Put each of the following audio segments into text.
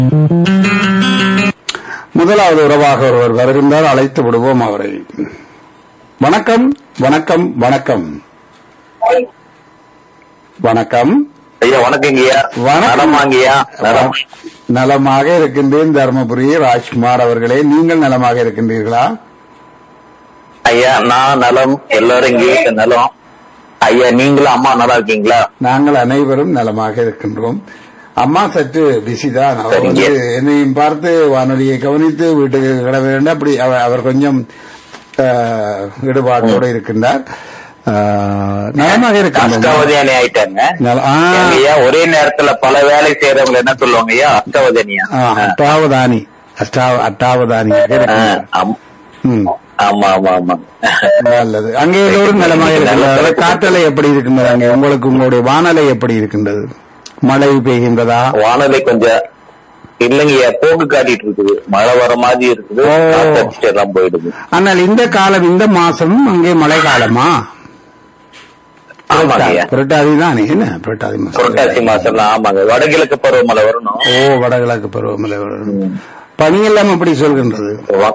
முதலாவது உறவாக ஒருவர் வருகின்றார் அழைத்து விடுவோம் அவரை வணக்கம் வணக்கம் வணக்கம் வணக்கம் ஐயா வணக்கங்கய்யா வணக்கம். நலமாங்கய்யா நலம் நலமாக இருக்கின்றேன் தருமபுரி ராஜ்குமார் அவர்களே நீங்கள் நலமாக இருக்கின்றீர்களா ஐயா நான் நலம் எல்லாரும் இங்க இருக்க நலம் ஐயா நீங்களும் அம்மா நல்லா இருக்கீங்களா நாங்கள் அனைவரும் நலமாக இருக்கின்றோம் அம்மா சற்று பிஸி தான் அவர் சரிங்க. வந்து என்னையும் பார்த்து வானொலியை கவனித்து வீட்டுக்கு கிட வேண்டும் அப்படி அவர் அவர் கொஞ்சம் ஆஹ், ஈடுபாட்டோடு இருக்கின்றார் ஆஹ், நலமாக இருக்கின்றோம் அஷ்டவதியானி ஆயிட்டாங்க நல- ஆ, ஐயா ஒரே நேரத்துல பல வேலை செய்யறவங்க என்ன சொல்லுவாங்க ஐயா அஷ்டவதனியா ஆ, அட்டாவதானி அஷ்டாவ அட்டாவதானியாக இருக்கின்றார் ம், ஆமா ஆமா ஆமா நல்லது அங்கே எல்லோரும் நலமாக இருக்கின்றார் காற்றலை எப்படி இருக்கின்றது அங்கே உங்களுக்கு உங்களுடைய வானலை எப்படி இருக்கின்றது மழை பெய்கின்றதா வானொலி கொஞ்சம் இல்லைங்கய்யா போக்கு காட்டிட்டு இருக்குது மழை வர மாதிரி இருக்குது ஓ. காத்தடிச்சுட்டு எல்லாம் போயிடுது ஆனால் இந்த காலம் இந்த மாசம் அங்கே மழை காலமா ஆமாங்கய்யா புரட்டாதி தானே என்ன புரட்டாதி மாசம் புரட்டாசி மாசம் ஆமாங்க வடகிழக்கு பருவமழை வரணும் ஓ வடகிழக்கு பருவமழை வரும். பனியெல்லாம் எப்படி சொல்கின்றது வா-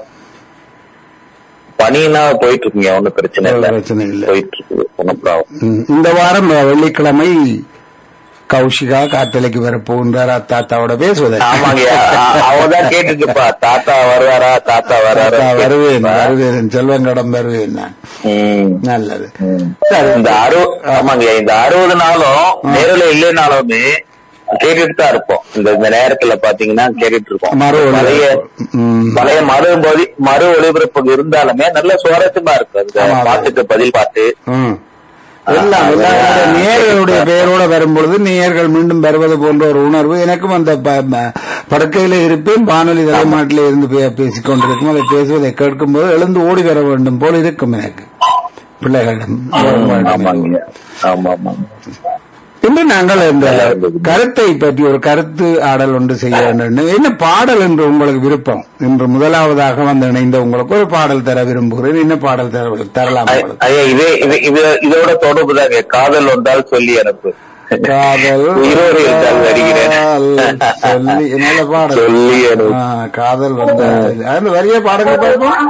பனினா போயிட்டு இருக்குங்க ஒன்னும் பிரச்சனை இல்ல பிரச்சனை இல்லை போயிட்டு இருக்குது ஒன்னும் ப்ராப்ளம் ம், இந்த வாரம் வெள்ளிக்கிழமை கௌஷிகா காத்தலைக்கு வர போகின்றார் தாத்தாவோட பேசுவதை ஆமாங்க அவதான் கேட்டுட்டுப்பா தாத்தா வருவாரா தாத்தா வராரா தாத்தா வருவேன் வருவேன் செல்வங்கடம் வருவேன் நான் ம். நல்லது ம். சரி இந்த அறு ஆமாங்க இந்த அறுபது நாளும் நேரில் இல்லைனாலுமே கேட்டுட்டு தான் இருப்போம் இந்த இந்த நேரத்துல பாத்தீங்கன்னா கேட்டுட்டு இருக்கோம் மறு பழைய ம். பழைய மறு ஒளி மறு ஒளிபரப்பு இருந்தாலுமே நல்ல சுவாரஸ்யமா இருக்கு அந்த ஆமா. பாட்டுக்கு பதில் பாட்டு ம். எல்லாம் எல்லாம் நேயர்களுடைய பெயரோட வரும்பொழுது நேயர்கள் மீண்டும் வருவது போன்ற ஒரு உணர்வு எனக்கும் அந்த ப- ம- படுக்கையில இருப்பேன் வானொலி தலைமாட்டில இருந்து பே- பேசிக் கொண்டிருக்கும் அதை பேசுவதை கேட்கும்போது எழுந்து ஓடி வர வேண்டும் போல் இருக்கும் எனக்கு பிள்ளைகளிடம் ஆமாங்க ஆமா ஆமாங்க இன்று நாங்கள் இந்த கருத்தை பற்றி ஒரு கருத்து ஆடல் ஒன்று செய்ய வேண்டும் என்ன பாடல் என்று உங்களுக்கு விருப்பம் இன்று முதலாவதாக வந்து இணைந்த உங்களுக்கு ஒரு பாடல் தர விரும்புகிறேன் என்ன பாடல் தர தரலாம் ஐ- உங்களுக்கு? ஐயா இதே இது இது இதோட தொடர்பு தாங்க காதல் வந்தால் சொல்லி எனக்கு காதல் உயிரோடு இருந்தால் வருகிறேன். சொல்லி நல்ல பாடல் சொல்லி அனு. ஆ, காதல் வந்தால் அது வரிய பாடல் பார்ப்போம்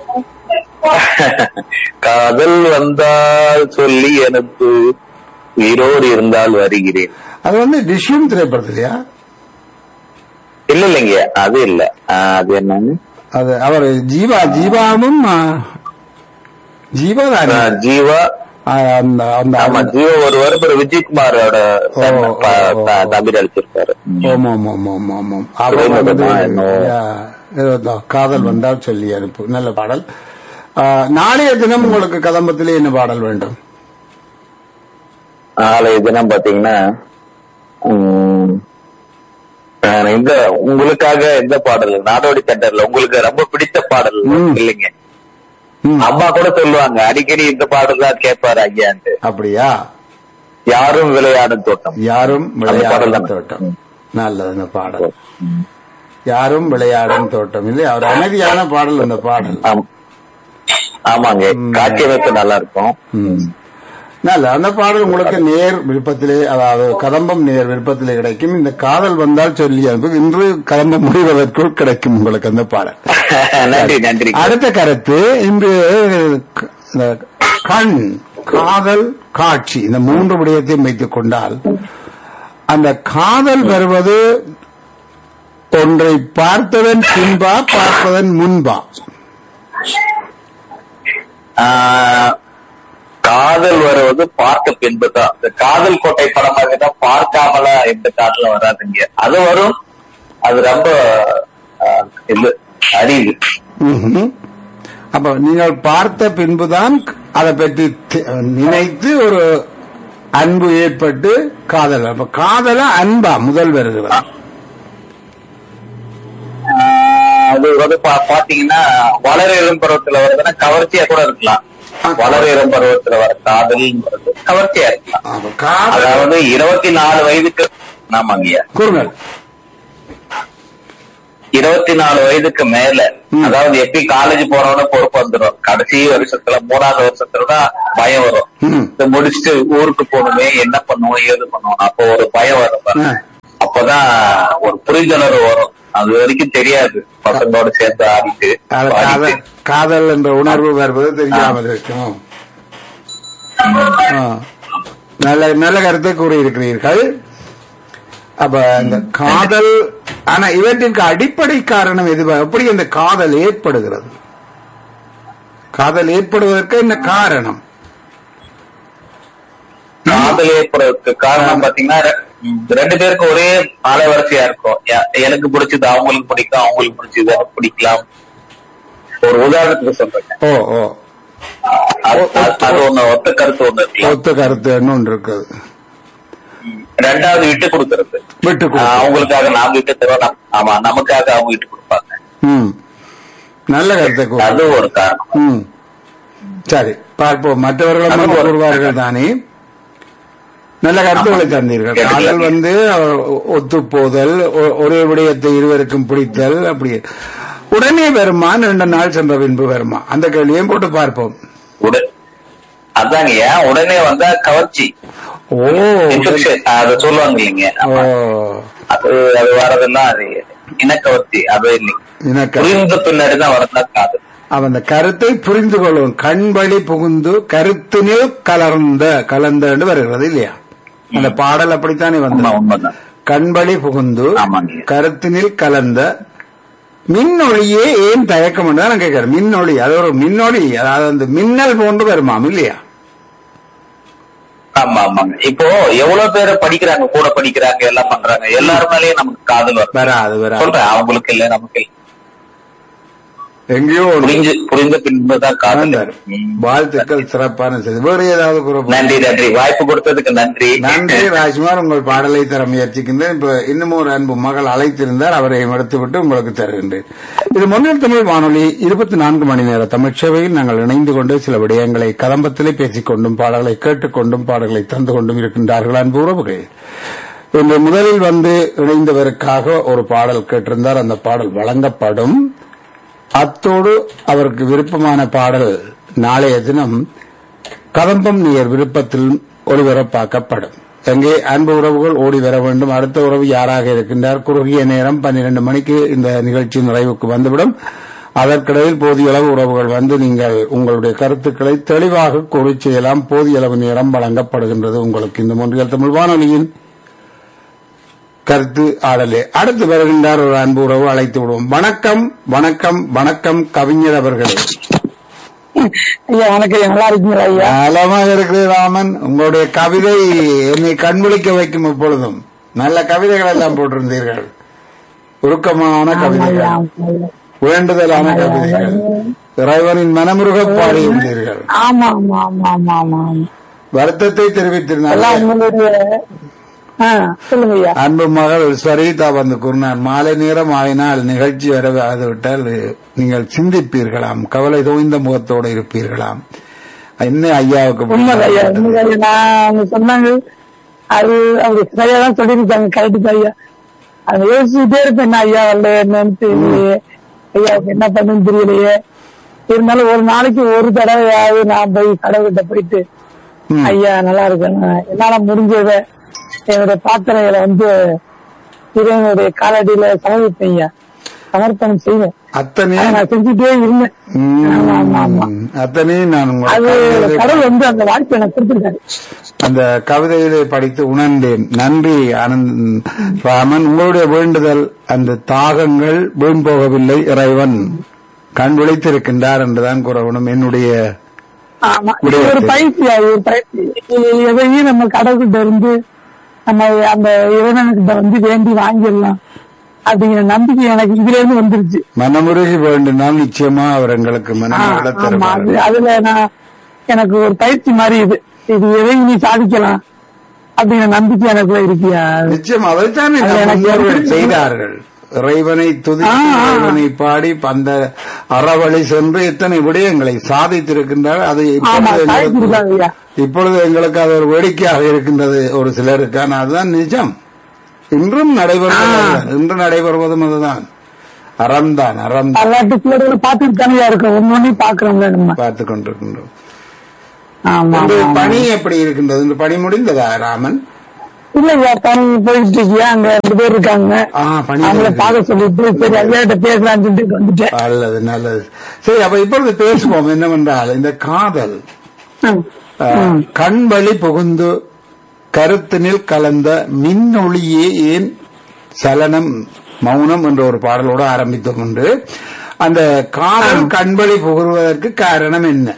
காதல் வந்தால் சொல்லி எனக்கு உயிரோடு இருந்தால் வருகிறேன் அது வந்து டிஷ்யூம் திரைப்படத்திலையா இல்ல இல்லைங்க அது இல்ல ஆ, அது என்னன்னு அது அவர் ஜீவா ஜீவாவும் ஆ, ஜீவா தானே ஆ, ஜீவா ஆ, அந்த அந்த ஆமா ஜீவா ஒரு வருடம் விஜயகுமாரோட ஓ, ப- ஓ, ப- ஓ. தம்பி நடிச்சிருப்பாரு ஓம் ஓம் ஓம் ஓம் ஓம் ஓம் அவர் துறைமுகம் வந்து, தான் என்னவோ. யா, ஏதோ தான், காதல் வந்தால் சொல்லி அனுப்பு நல்ல பாடல் ஆ, நாளைய தினம் உங்களுக்கு கதம்பத்திலே என்ன பாடல் வேண்டும் நாளைய தினம் பாத்தீங்கன்னா உம், நான் இந்த உங்களுக்காக எந்த பாடல் நாடோடி தண்டர்ல உங்களுக்கு ரொம்ப பிடித்த பாடல் ம். இல்லைங்க ம், அம்மா கூட சொல்லுவாங்க அடிக்கடி இந்த பாடல் தான் கேட்பாரு ஐயான்ட்டு அப்படியா யாரும் விளையாடும் தோட்டம் யாரும் பாடல் விளையாடும் தானே? தோட்டம் நல்லது அந்த பாடல் யாரும் விளையாடும் தோட்டம் இல்லை அவர் அமைதியான பாடல் அந்த பாடல் ஆம். ஆமாங்க காட்சி அமைப்பு நல்லா இருக்கும் ம். நல்ல அந்த பாடல் உங்களுக்கு நேர் விருப்பத்திலே அதாவது கதம்பம் நேர் விருப்பத்திலே கிடைக்கும் இந்த காதல் வந்தால் சொல்லி அனுப்பு இன்று கதம்பம் முடிவதற்குள் கிடைக்கும் உங்களுக்கு அந்த பாடல் நன்றி நன்றி அடுத்த கருத்து இன்று க- இந்த கண் காதல் காட்சி இந்த மூன்று விடயத்தையும் வைத்துக் கொண்டால் அந்த காதல் வருவது ஒன்றை பார்த்ததன் பின்பா பார்ப்பதன் முன்பா ஆஹ், காதல் வருவது பார்க்க பின்புதான் இந்த காதல் கோட்டை படமாக தான் பார்க்காமல எந்த காதல வராதுங்க அது வரும் அது ரொம்ப ஆஹ், இது அரிது ம்ஹும். அப்ப நீங்கள் பார்த்த பின்புதான் அதை பற்றி தி- நினைத்து ஒரு அன்பு ஏற்பட்டு காதல் அப்ப காதல அன்பா முதல் வருகிறது ஆஹ், அது வந்து பா- பாத்தீங்கன்னா வளர இளம் பருவத்துல வருதுன்னா கவர்ச்சியா கூட இருக்கலாம் வளர இளம் பருவத்துல வர காதல்ங்கிறது கவர்ச்சியா இருக்கலாம் அப்ப காதல் அதாவது இருபத்தி நாலு வயதுக்கு ஆமாங்கய்யா கூறுங்கள் இருபத்தி நாலு வயதுக்கு மேல ம். அதாவது எப்படி காலேஜ் போறவன பொறுப்பு வந்துடும் கடைசி வருஷத்துல மூணாவது வருஷத்துல தான் பயம் வரும் ம். இதை முடிச்சுட்டு ஊருக்கு போகணுமே என்ன பண்ணுவோம் ஏது பண்ணுவோம் அப்போ ஒரு பயம் வரும் பாருங்க. ஆ. அப்ப அப்பதான் ஒரு புரிந்துணர்வு வரும் அது வரைக்கும் தெரியாது பசங்களோட சேர்ந்து ஆடிட்டு அது பாடிட்டு. காதல் காதல் என்ற உணர்வு வருவது தெரியாமல் இருக்கும் ஆ. நல்ல நல்ல கருத்தை கூறியிருக்கிறீர்கள் அப்ப இந்த காதல் ஆனா இவற்றிற்கு அடிப்படை காரணம் எது எப்படி இந்த காதல் ஏற்படுகிறது காதல் ஏற்படுவதற்கு என்ன காரணம் காதல் ஏற்படுறதுக்கு காரணம் பாத்தீங்கன்னா ரெ- ரெண்டு பேருக்கு ஒரே அலைவரிசையா இருக்கும் எ- எனக்கு பிடிச்சது அவங்களுக்கு பிடிக்கும் அவங்களுக்கு பிடிச்சது எனக்கு பிடிக்கலாம் ஒரு உதாரணத்துக்கு சொல்றேன் ஓ ஓ அது அது- அது ஒண்ணு ஒத்த கருத்து ஒண்ணு இருக்கலாம் ஒத்த கருத்து என்ன ஒன்று இருக்குது ரெண்டாவது விட்டு கொடுக்கறது விட்டு ஆஹ் கொடு அவங்களுக்காக நாம விட்டு தருவோம் நம்- ஆமா நமக்காக அவங்க விட்டு கொடுப்பாங்க ம் நல்ல கருத்தை கூறு அது ஒரு காரணம் ம் சரி பார்ப்போம் மற்றவர்களும் அது வந்து ஒரு- கூறுவார்கள் தானே நல்ல கருத்துக்களை தந்தீர்கள் கேட்டுக்கலாம். காதல் வந்து ஒத்து போதல் ஒ- ஒரே விடயத்தை இருவருக்கும் பிடித்தல் அப்படி உடனே வருமா ரெண்டு நாள் சென்ற பின்பு வருமா அந்த கேள்வியும் போட்டு பார்ப்போம் உட- அதாங்க ஏன் உடனே வந்தா கவர்ச்சி ஓ இன்ஃபெக்ஷன் அதை சொல்லுவாங்க இல்லைங்க ஓ அது அது வரதெல்லாம் அது இனக்கவர்ச்சி அது இல்லைங்க எனக்கு புரிந்த பின்னாடி தான் வரதா காதல் அவன் அந்த கருத்தை புரிந்து கொள்ளும் கண் வழி புகுந்து கருத்தினில் கலர்ந்த கலந்த என்று வருகிறது இல்லையா அந்த பாடல் அப்படித்தானே உண்மை வந்து உண்மைதான் கண்வழி புகுந்து ஆமாங்க. கருத்தினில் கலந்த மின்னொளியே ஏன் தயக்கம் என்று நான் கேட்கிறேன் மின்னொளி அது ஒரு மின்னொளி அதாவது அந்த மின்னல் போன்று வருமாம் இல்லையா ஆமா ஆமாங்க இப்போ எவ்வளவு பேர் படிக்கிறாங்க கூட படிக்கிறாங்க எல்லாம் பண்றாங்க எல்லாரும் மேலயும் நமக்கு காதல் வரும் வராது வராது சொல்றேன் அவங்களுக்கு இல்ல நமக்கு இல்ல எங்கேயோ ஒரு புரிஞ்சு புரிந்த பின்புதான் காதல் வந்தார். ம். வாழ்த்துக்கள் சிறப்பான செய்தி வேறு ஏதாவது கூற நன்றி நன்றி வாய்ப்பு கொடுத்ததுக்கு நன்றி நன்றி ராஜ்குமார் உங்கள் பாடலை தர முயற்சிக்கின்றேன் இப்ப இன்னும் ஒரு அன்பு மகள் அழைத்திருந்தார் அவரை எடுத்துவிட்டு உங்களுக்கு தருகின்றேன் இது முன்னில் தமிழ் வானொலி இருபத்தி நான்கு மணி நேர தமிழ் சேவையில் நாங்கள் இணைந்து கொண்டு சில விடயங்களை கதம்பத்திலே பேசிக் கொண்டும் பாடல்களை கேட்டுக்கொண்டும் பாடல்களை தந்து கொண்டும் இருக்கின்றார்கள் அன்பு உறவுகள் இன்று முதலில் வந்து இணைந்தவருக்காக ஒரு பாடல் கேட்டிருந்தார் அந்த பாடல் வழங்கப்படும் அத்தோடு அவருக்கு விருப்பமான பாடல் நாளைய தினம் கதம்பம் நீர் விருப்பத்தில் ஒளிபரப்பாக்கப்படும் எங்கே அன்பு உறவுகள் ஓடி வர வேண்டும் அடுத்த உறவு யாராக இருக்கின்றார் குறுகிய நேரம் பன்னிரண்டு மணிக்கு இந்த நிகழ்ச்சி நிறைவுக்கு வந்துவிடும் அதற்கிடையில் போதிய அளவு உறவுகள் வந்து நீங்கள் உங்களுடைய கருத்துக்களை தெளிவாக கூறி செய்யலாம் போதிய அளவு நேரம் வழங்கப்படுகின்றது உங்களுக்கு இந்த மூன்றியல் தமிழ் வானொலியின் கருத்து ஆடலே அடுத்து வருகின்றார் ஒரு அன்பு உறவு அழைத்து விடுவோம் வணக்கம் வணக்கம் வணக்கம் கவிஞர் அவர்களே ஐயா வணக்கம் ஐயா. நல்லா இருக்கீங்களா ஐயா நலமாக இருக்கிறது ராமன் உங்களுடைய கவிதை என்னை கண்விழிக்க வைக்கும் எப்பொழுதும் நல்ல கவிதைகள் எல்லாம் போட்டிருந்தீர்கள் உருக்கமான கவிதைகள் வேண்டுதலான கவிதைகள் இறைவனின் மனமுருக பாடியிருந்தீர்கள் ஆமா ஆமா ஆமா ஆமா ஆமா ஆமா வருத்தத்தை எல்லாம் தெரிவித்திருந்தார்கள் உங்களுடைய ஆ, சொல்லுங்க ஐயா அன்பு மகள் சரிதா வந்து கூறினார் மாலை நேரம் ஆயினால் நிகழ்ச்சி வராது விட்டால் நீங்கள் சிந்திப்பீர்களாம் கவலை தோய்ந்த முகத்தோடு இருப்பீர்களாம் என்ன ஐயாவுக்கு உண்மைதான் ஐயா உண்மைதான் ஐயா. நான் அவங்க சொன்னாங்க அது அவங்க சரியா தான் சொல்லியிருக்காங்க கரெக்ட் ஐயா அது யோசிச்சுட்டே இருப்பேன் என்ன ஐயா வரல என்னன்னு தெரியலையே ஐயாவுக்கு என்ன பண்ணுன்னு தெரியலையே இருந்தாலும் ஒரு நாளைக்கு ஒரு தடவையாவது நான் போய் கடவுள்கிட்ட போயிட்டு ம். ஐயா நல்லா இருக்கேன் என்னால முடிஞ்சத என்னுடைய பாத்திரைகளை வந்து இறைவனுடைய காலடியில சமர்ப்பிப்பேன் ஐயா சமர்ப்பணம் செய்வேன் அத்தனை அதை நான் செஞ்சுட்டே இருந்தேன் ஆமா ஆமா ஆமா ம், அத்தனை நான் உங்கள் அது கவிதையிலே- கடவுள் வந்து அந்த வாய்ப்பை எனக்கு கொடுத்திருக்காரு அந்த கவிதையிலே படித்து உணர்ந்தேன் நன்றி ஆனந்த் ராமன் உங்களுடைய வேண்டுதல் அந்த தாகங்கள் வீண் போகவில்லை இறைவன் கண் விழித்திருக்கின்றார் என்றுதான் கூறணும் என்னுடைய ஆமா இது ஒரு பயிற்சி அது ஒரு பயிற்சி இது எதையும் நம்ம கடவுள்கிட்ட இருந்து நம்ம அந்த இறைவன்கிட்ட வந்து வேண்டி வாங்கிடலாம் அப்படிங்கிற நம்பிக்கை எனக்கு இதுல இருந்து வந்துருச்சு மனமுருகி வேண்டினால் நிச்சயமா அவர் எங்களுக்கு ஆ, மனமுருக ஆமா தருவார் அது அதுல நான் எனக்கு ஒரு பயிற்சி மாதிரி இது இது எதையும் நீ சாதிக்கலாம் அப்படிங்கிற நம்பிக்கை எனக்குள்ள இருக்கியா நிச்சயம் அதைத்தானே அது நம் எனக்கு முன்னோர்கள் எப்படி- செய்தார்கள் இறைவனை துதித்து ஆ, ஆ. இறைவனை பாடி அந்த அறவழி சென்று எத்தனை விடயங்களை சாதித்திருக்கின்றார் அது ஆமா இப்பொழுது எங்களுக்கு- சாதிச்சிருக்காங்க ஐயா இப்பொழுது எங்களுக்கு அது ஒரு வேடிக்கையாக இருக்கின்றது ஒரு சிலருக்கு ஆனால் அதுதான் நிஜம் இன்றும் நடைபெறுவது அதுதான். இன்று நடைபெறுவதும் அதுதான் அறம்தான் அறம் பல்லாட்டு பிள்ளைகளை பார்த்துட்டு தானே இருக்கோம் ஒன்னொன்னையும் பாக்குறோம்ல நம்ம பார்த்துக் கொண்டிருக்கின்றோம் ஆமா இந்த ஆமா. பணி எப்படி இருக்கின்றது இந்த பணி முடிந்ததா ராமன் இல்ல ஐயா பணி போயிட்டு இருக்கியா அங்க ரெண்டு பேர் இருக்காங்க ஆ பணி அவங்கள பார்க்க சொல்லிட்டு சரி ஐயாட்ட பேசலாம்னு சொல்லிட்டு வந்துட்டேன் நல்லது நல்லது சரி அப்ப இப்பொழுது பேசுவோம் என்னவென்றால் இந்த காதல் ம். அஹ், கண் வழி புகுந்து கருத்தினில் கலந்த மின்னொளியே ஏன் சலனம் மௌனம் என்ற ஒரு பாடலோடு ஆரம்பித்தோம் என்று அந்த காதல் கண்வழி புகுவதற்கு காரணம் என்ன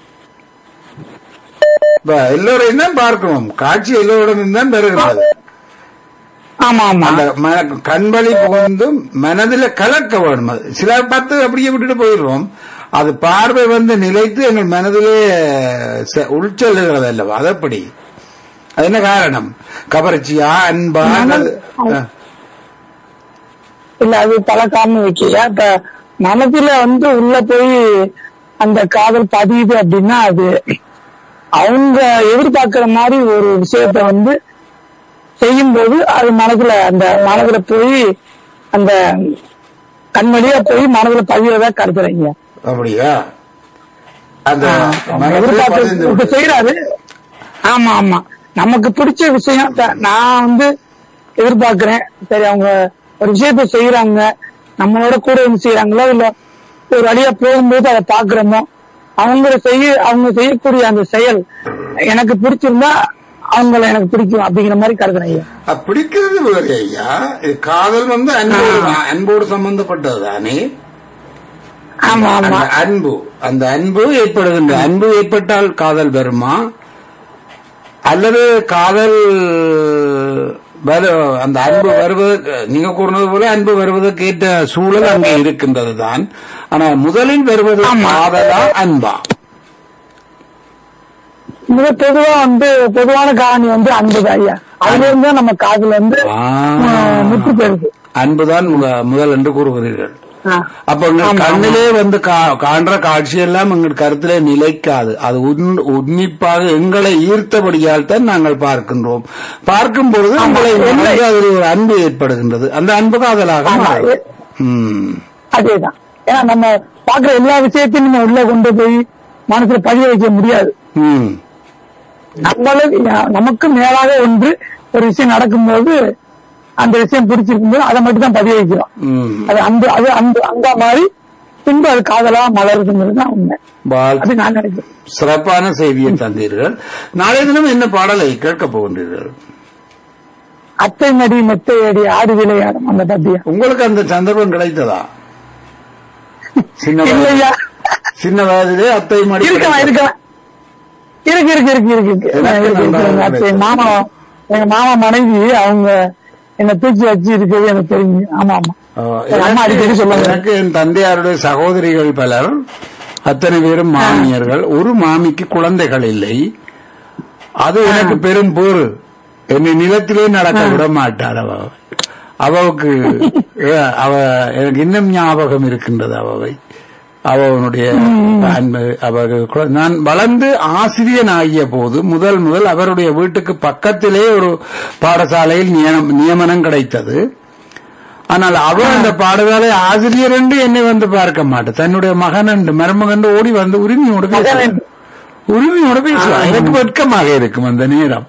இப்ப எல்லோரையும் தான் பார்க்கணும் காட்சி எல்லோரிடம் தான் பெறுகிறது ஆமா ஆமா அந்த மன- கண்வழி புகுந்து மனதில கலக்க வேணும் அது. சிலர் பார்த்து அப்படியே விட்டுட்டு போயிடுவோம் அது பார்வை வந்து நிலைத்து எங்கள் மனதிலே செ- உள்செல்லுகிறது அல்லவா அதப்படி அது என்ன காரணம் கவர்ச்சியா அன்பா அல்லது- ஆ. இல்ல அது பல காரணம் வைக்கல இப்ப மனசுல வந்து உள்ள போய் அந்த காதல் பதியுது அப்படின்னா அது அவங்க எதிர்பார்க்கிற மாதிரி ஒரு விஷயத்த வந்து செய்யும்போது அது மனசுல அந்த மனதுல போய் அந்த கண்மணியா போய் மனதுல பதிவதா கருதுறீங்க அப்படியா அந்த அவங்க மனதிலே எதிர்பார்க்க பதிந்து இப்ப செய்யறாரு ஆமா ஆமா நமக்கு பிடிச்ச விஷயம் த- நான் வந்து எதிர்பார்க்கிறேன் சரி அவங்க ஒரு விஷயத்த செய்யறாங்க நம்மளோட கூட இருந்து செய்யறாங்களோ இல்ல ஒரு வழியா போகும்போது அதை பாக்குறோமோ அவங்க செய்ய அவங்க செய்யக்கூடிய அந்த செயல் எனக்கு பிடிச்சிருந்தா அவங்கள எனக்கு பிடிக்கும் அப்படிங்கிற மாதிரி கருதுறேன் ஐயா அ, பிடிக்கிறது வேறு ஐயா இது காதல் வந்து அன்போடு தான். அன்போடு சம்பந்தப்பட்டது தானே ஆமா ஆமா அந்த அன்பு அந்த அன்பு ஏற்படுகின்ற அன்பு ஏற்பட்டால் காதல் வருமா அல்லது காதல் வரு அந்த அன்பு வருவதற்கு நீங்க கூறினது போல அன்பு வருவதற்கு ஏற்ற சூழல் அங்கே இருக்கின்றது தான் ஆனால் முதலில் வருவது காதலா அன்பா மிக பொதுவா வந்து பொதுவான காரணி வந்து அன்புதான் ஐயா அதுல இருந்து நம்ம காதல் வந்து ஆ. ஆஹ், முற்று பெறுது அன்புதான் முக- முதல் என்று கூறுகிறீர்கள் ஆ. அப்ப உங்க ஆமா, கண்ணிலே வந்து கா- காண்ற காட்சி எல்லாம் எங்கள் கருத்திலே நிலைக்காது அது உன்- உன்னிப்பாக எங்களை ஈர்த்தபடியால் தான் நாங்கள் பார்க்கின்றோம் பார்க்கும் பொழுது உங்களை மனதில் அதில் ஒரு அன்பு ஏற்படுகின்றது அந்த அன்பு காதலாக ஆமா. மாறும். ம். அதேதான் ஏன்னா நம்ம பாக்குற எல்லா விஷயத்தையும் நம்ம உள்ள கொண்டு போய் மனசுல பதிய வைக்க முடியாது ம். நம்மளும் நமக்கு மேலாக ஒன்று ஒரு விஷயம் நடக்கும்போது அந்த விஷயம் பிடிச்சிருக்கும் போது அதை மட்டும் தான் பதிய வைக்கிறோம் ம். அது அந்த அது அந்த அந்த மாதிரி பின்பு அது காதலா மலருதுங்கிறது தான் உண்மை வாழ்த்து. அது நான் நினைக்கிறேன் சிறப்பான செய்தியை தந்தீர்கள் நாளைய தினம் என்ன பாடலை கேட்கப் போகின்றீர்கள் அத்தை நடி மெத்தை அடி ஆடு விளையாடும் அந்த பத்தியா உங்களுக்கு அந்த சந்தர்ப்பம் கிடைத்ததா சின்ன வயது- இல்லையா சின்ன வயதிலே அத்தை மடி இருக்கலாம் இருக்கலாம் இருக்கு இருக்கு இருக்கு இருக்கு இருக்கு எனக்கு இருக்கு, இருக்கு. நன்றாக எங்க அத்தை கிடைச்சது. மாமா எங்க மாமா மனைவி அவங்க என்ன தூக்கி வச்சு இருக்கிறது எனக்கு தெரியும் ஆமா ஆமா ஆ, எங்க அம்மா அடிக்கடி எனக்கு சொல்லுவாங்க எனக்கு என் தந்தையாருடைய சகோதரிகள் பலர் அத்தனை பேரும் மாமியர்கள் ஒரு மாமிக்கு குழந்தைகள் இல்லை அது எனக்கு பெரும் போர் என்னை நிலத்திலே நடக்க விட மாட்டாள் அவ அவவுக்கு ஏ, அவ எனக்கு இன்னும் ஞாபகம் இருக்கின்றது அவவை அவனுடைய அன்பு அவருக்கு நான் வளர்ந்து ஆசிரியன் ஆகிய போது முதல் முதல் அவருடைய வீட்டுக்கு பக்கத்திலே ஒரு பாடசாலையில் நியமனம் நியமனம் கிடைத்தது ஆனால் அவ அந்த பாடசாலை ஆசிரியர் என்று என்னை வந்து பார்க்க மாட்டேன் தன்னுடைய மகன் என்று மருமகன் ஓடி வந்து உரிமையோடு பேசுவார் உரிமையோடு பேசுவார் எனக்கு வெட்கமாக இருக்கும் அந்த நேரம்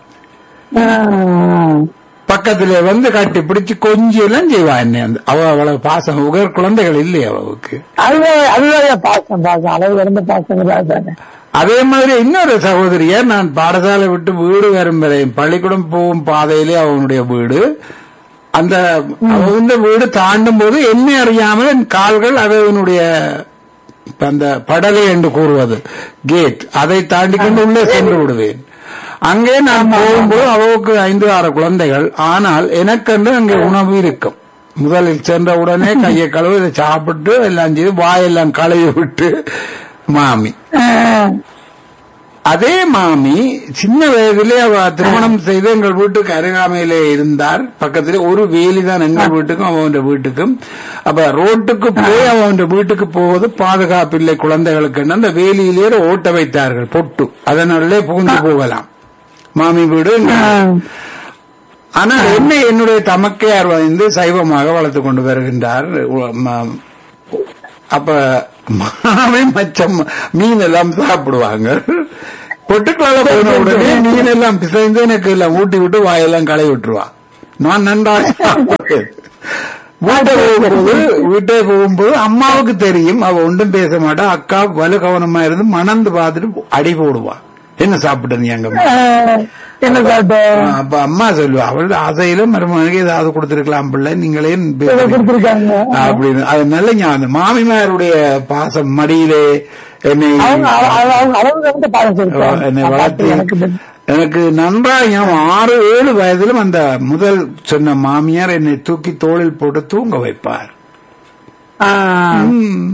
ஆஹ். பக்கத்திலே வந்து கட்டி பிடிச்சு கொஞ்சம் எல்லாம் செய்வா என்னை அந்த அவ அவ்வளவு பாசம் உகர் குழந்தைகள் இல்லை அவளுக்கு அதுதான் அதுதான் பாசம் பாசம் அளவு இருந்த பாசங்கிறது தானே அதே மாதிரி இன்னொரு சகோதரிய நான் பாடசாலை விட்டு வீடு வரும் வரை பள்ளிக்கூடம் போகும் பாதையிலே அவனுடைய வீடு அந்த அவனுடைய வீடு தாண்டும் போது என்னை அறியாமல் என் கால்கள் அவனுடைய அந்த படலை என்று கூறுவது கேட் அதை தாண்டி கொண்டு உள்ளே சென்று விடுவேன் அங்கே நான் போகும்போது அவளுக்கு ஐந்து ஆறு குழந்தைகள் ஆனால் எனக்கென்று அங்கே உணவு இருக்கும் முதலில் சென்ற உடனே கையை கழுவு இதை சாப்பிட்டு எல்லாம் செய்து வாயெல்லாம் கழுவி விட்டு மாமி ஆஹ். அதே மாமி சின்ன வயதிலே அவ திருமணம் செய்து எங்கள் வீட்டுக்கு அருகாமையிலே இருந்தார் பக்கத்திலே ஒரு வேலி தான் எங்கள் வீட்டுக்கும் அவன் வீட்டுக்கும் அப்ப ரோட்டுக்கு போய் அவன் வீட்டுக்கு போவது பாதுகாப்பில்லை குழந்தைகளுக்கு அந்த வேலியிலே ஒரு ஓட்ட வைத்தார்கள் பொட்டு அதனாலே புகுந்து போகலாம் மாமி வீடு ஆஹ். ஆனா என்ன என்னுடைய தமக்கையார் வந்து சைவமாக வளர்த்து கொண்டு வருகின்றார் உ- ம- அப்ப மாவை மச்சம் மீன் எல்லாம் சாப்பிடுவாங்க பொட்டுக்களால போன உடனே மீன் எல்லாம் பிசைந்து எனக்கு எல்லாம் ஊட்டி விட்டு வாயெல்லாம் களை விட்டுருவா நான் நன்றாக சாப்பிடுவேன். வீட்டை போகும்போது வீட்டை போகும்போது அம்மாவுக்கு தெரியும் அவ ஒன்றும் பேச மாட்டா அக்கா வலு கவனமா இருந்து மணந்து பார்த்துட்டு அடி போடுவா என்ன சாப்பிட்ட நீ அங்க ஆஹ், என்ன சாப்பிட்டேன் அப்ப அம்மா சொல்லுவா அவள் ஆசையில மருமகனுக்கு ஏதாவது கொடுத்திருக்கலாம் பிள்ளை நீங்களே இதை பேசுறீங்க. கொடுத்திருக்காங்க அப்படின்னு அது நல்ல ஞாபகம் மாமிமாருடைய பாசம் மடியிலே என்னை அவங்க அவங்க- அவங்க- அவங்க வந்து பாடம் சொல்லிருக்காங்க. என்னை நான் வளர்த்து பார்த்து எனக்கு தெரியும். எனக்கு நன்றாக ஞாபகம் ஆறு ஏழு வயதிலும் அந்த முதல் சொன்ன மாமியார் என்னை தூக்கி தோளில் போட்டு தூங்க வைப்பார் ஆஹ், ம்.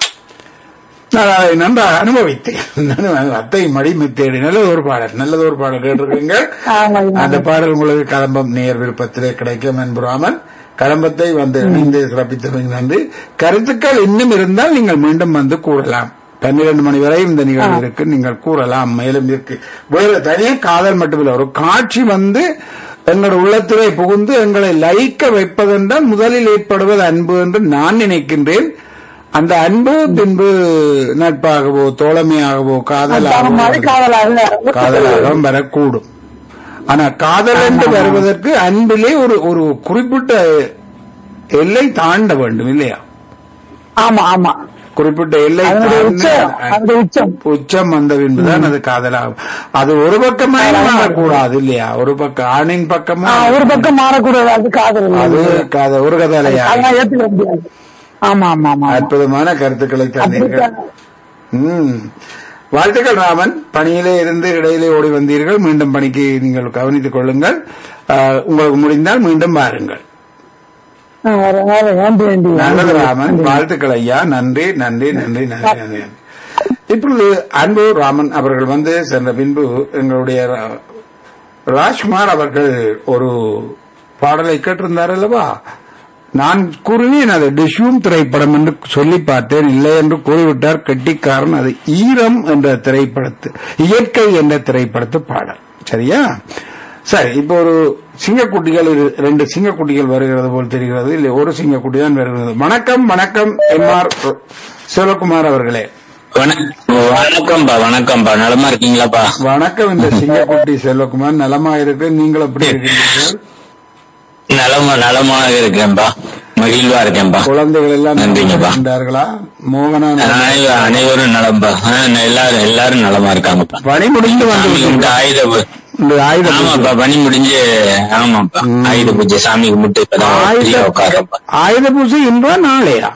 நான் அதை நன்றாக அனுபவித்தேன் நான் அத்தை மடி தேடி நல்லது ஒரு பாடல் நல்லது ஒரு பாடல் கேட்டிருக்கீங்க ஆமா, ஆமா. அந்த பாடல் உங்களுக்கு கலம்பம் நேர் விருப்பத்திலே கிடைக்கும் என்பராமல் கலம்பத்தை வந்து இணைந்து சிறப்பித்தமைக்கு நன்றி கருத்துக்கள் இன்னும் இருந்தால் நீங்கள் மீண்டும் வந்து கூறலாம் பன்னிரண்டு மணி வரை இந்த நிகழ்வு இருக்கு நீங்கள் கூறலாம் மேலும் இருக்கு வேறு தனியே காதல் மட்டுமில்லை ஒரு காட்சி வந்து எங்கள் உள்ளத்திலே புகுந்து எங்களை லயிக்க வைப்பதென்றால் முதலில் ஏற்படுவது அன்பு என்று நான் நினைக்கின்றேன் அந்த அன்பு பின்பு நட்பாகவோ தோழமையாகவோ அந்த மாதிரி காதலாகவோ காதலாக காதலாகவும் வரக்கூடும் ஆனா காதல் என்று வருவதற்கு அன்பிலே ஒரு ஒரு குறிப்பிட்ட எல்லை தாண்ட வேண்டும் இல்லையா ஆமா ஆமா குறிப்பிட்ட எல்லை அதனுடைய உச்சம் தாண்டி அதனுடைய உச்சம் உச்சம் வந்த பின்புதான் அது காதலாகும் அது ஒரு பக்கமாக மாறக்கூடாது இல்லையா ஒரு பக்கம் ஆணின் பக்கமா ஆஹ், ஒரு பக்கம் மாறக்கூடாது அது காதல் இல்லை. அது காத ஒரு கதலையா அதெல்லாம் ஏத்துக்க முடியாது ஆமா ஆமா ஆமா ஆமா. அற்புதமான கருத்துக்களை தந்தீர்கள் அப்படித்தான். ம். வாழ்த்துக்கள் ராமன் பணியிலே இருந்து இடையிலே ஓடி வந்தீர்கள் மீண்டும் பணிக்கு நீங்கள் கவனித்துக் கொள்ளுங்கள் ஆஹ், உங்களுக்கு முடிந்தால் மீண்டும் வாருங்கள் ஆஹ், அதனால வேண்டி வேண்டி நல்லது ராமன் வாழ்த்துக்கள் ஐயா நன்றி நன்றி நன்றி நன்றி நன்றி இப்பொழுது அன்பு ராமன் அவர்கள் வந்து சென்ற பின்பு எங்களுடைய ரா- ராஜ்குமார் அவர்கள் ஒரு பாடலை கேட்டிருந்தார் அல்லவா நான் கூறினேன் அது டிஷ்யூம் திரைப்படம் என்று சொல்லி பார்த்தேன் இல்லை என்று கூறிவிட்டார் கெட்டிக்காரன் அது ஈரம் என்ற திரைப்படத்து இயற்கை என்ற திரைப்படத்து பாடல் சரியா சரி இப்போ ஒரு சிங்கக்குட்டிகள் இரு- ரெண்டு சிங்கக்குட்டிகள் வருகிறது போல் தெரிகிறது இல்லை ஒரு சிங்கக்குட்டி தான் வருகிறது வணக்கம் வணக்கம் எம் ஆர் சிவகுமார் அவர்களே வண- வணக்கம்பா வணக்கம்பா நலமா இருக்கீங்களாப்பா வணக்கம் இந்த சிங்கக்குட்டி செல்வகுமார் நலமா இருக்கு நீங்கள் எப்படி இருக்கிறீர்கள் நலமா நலமாக இருக்கேன்பா மகிழ்வா இருக்கேன்பா குழந்தைகள் எல்லாம் நன்றிங்கப்பா. இருக்கின்றார்களா மோகனா நலமா? அனைவ- அனைவரும் நலம்பா ஆ, எல்லாரும் எல்லாரும் நலமா இருக்காங்கப்பா பணி முடிந்து வந்து சாமி கும்பிட்டு விட்டீர்களா? ஆயுத பூ- இந்த ஆயுத ஆமாப்பா பணி முடிஞ்சு ஆமாப்பா ஆயுத பூஜை சாமி கும்பிட்டு இப்பதான் ஆயுத ஃப்ரீயா உட்காரப்பா ஆயுத பூஜை இன்றா நாளையா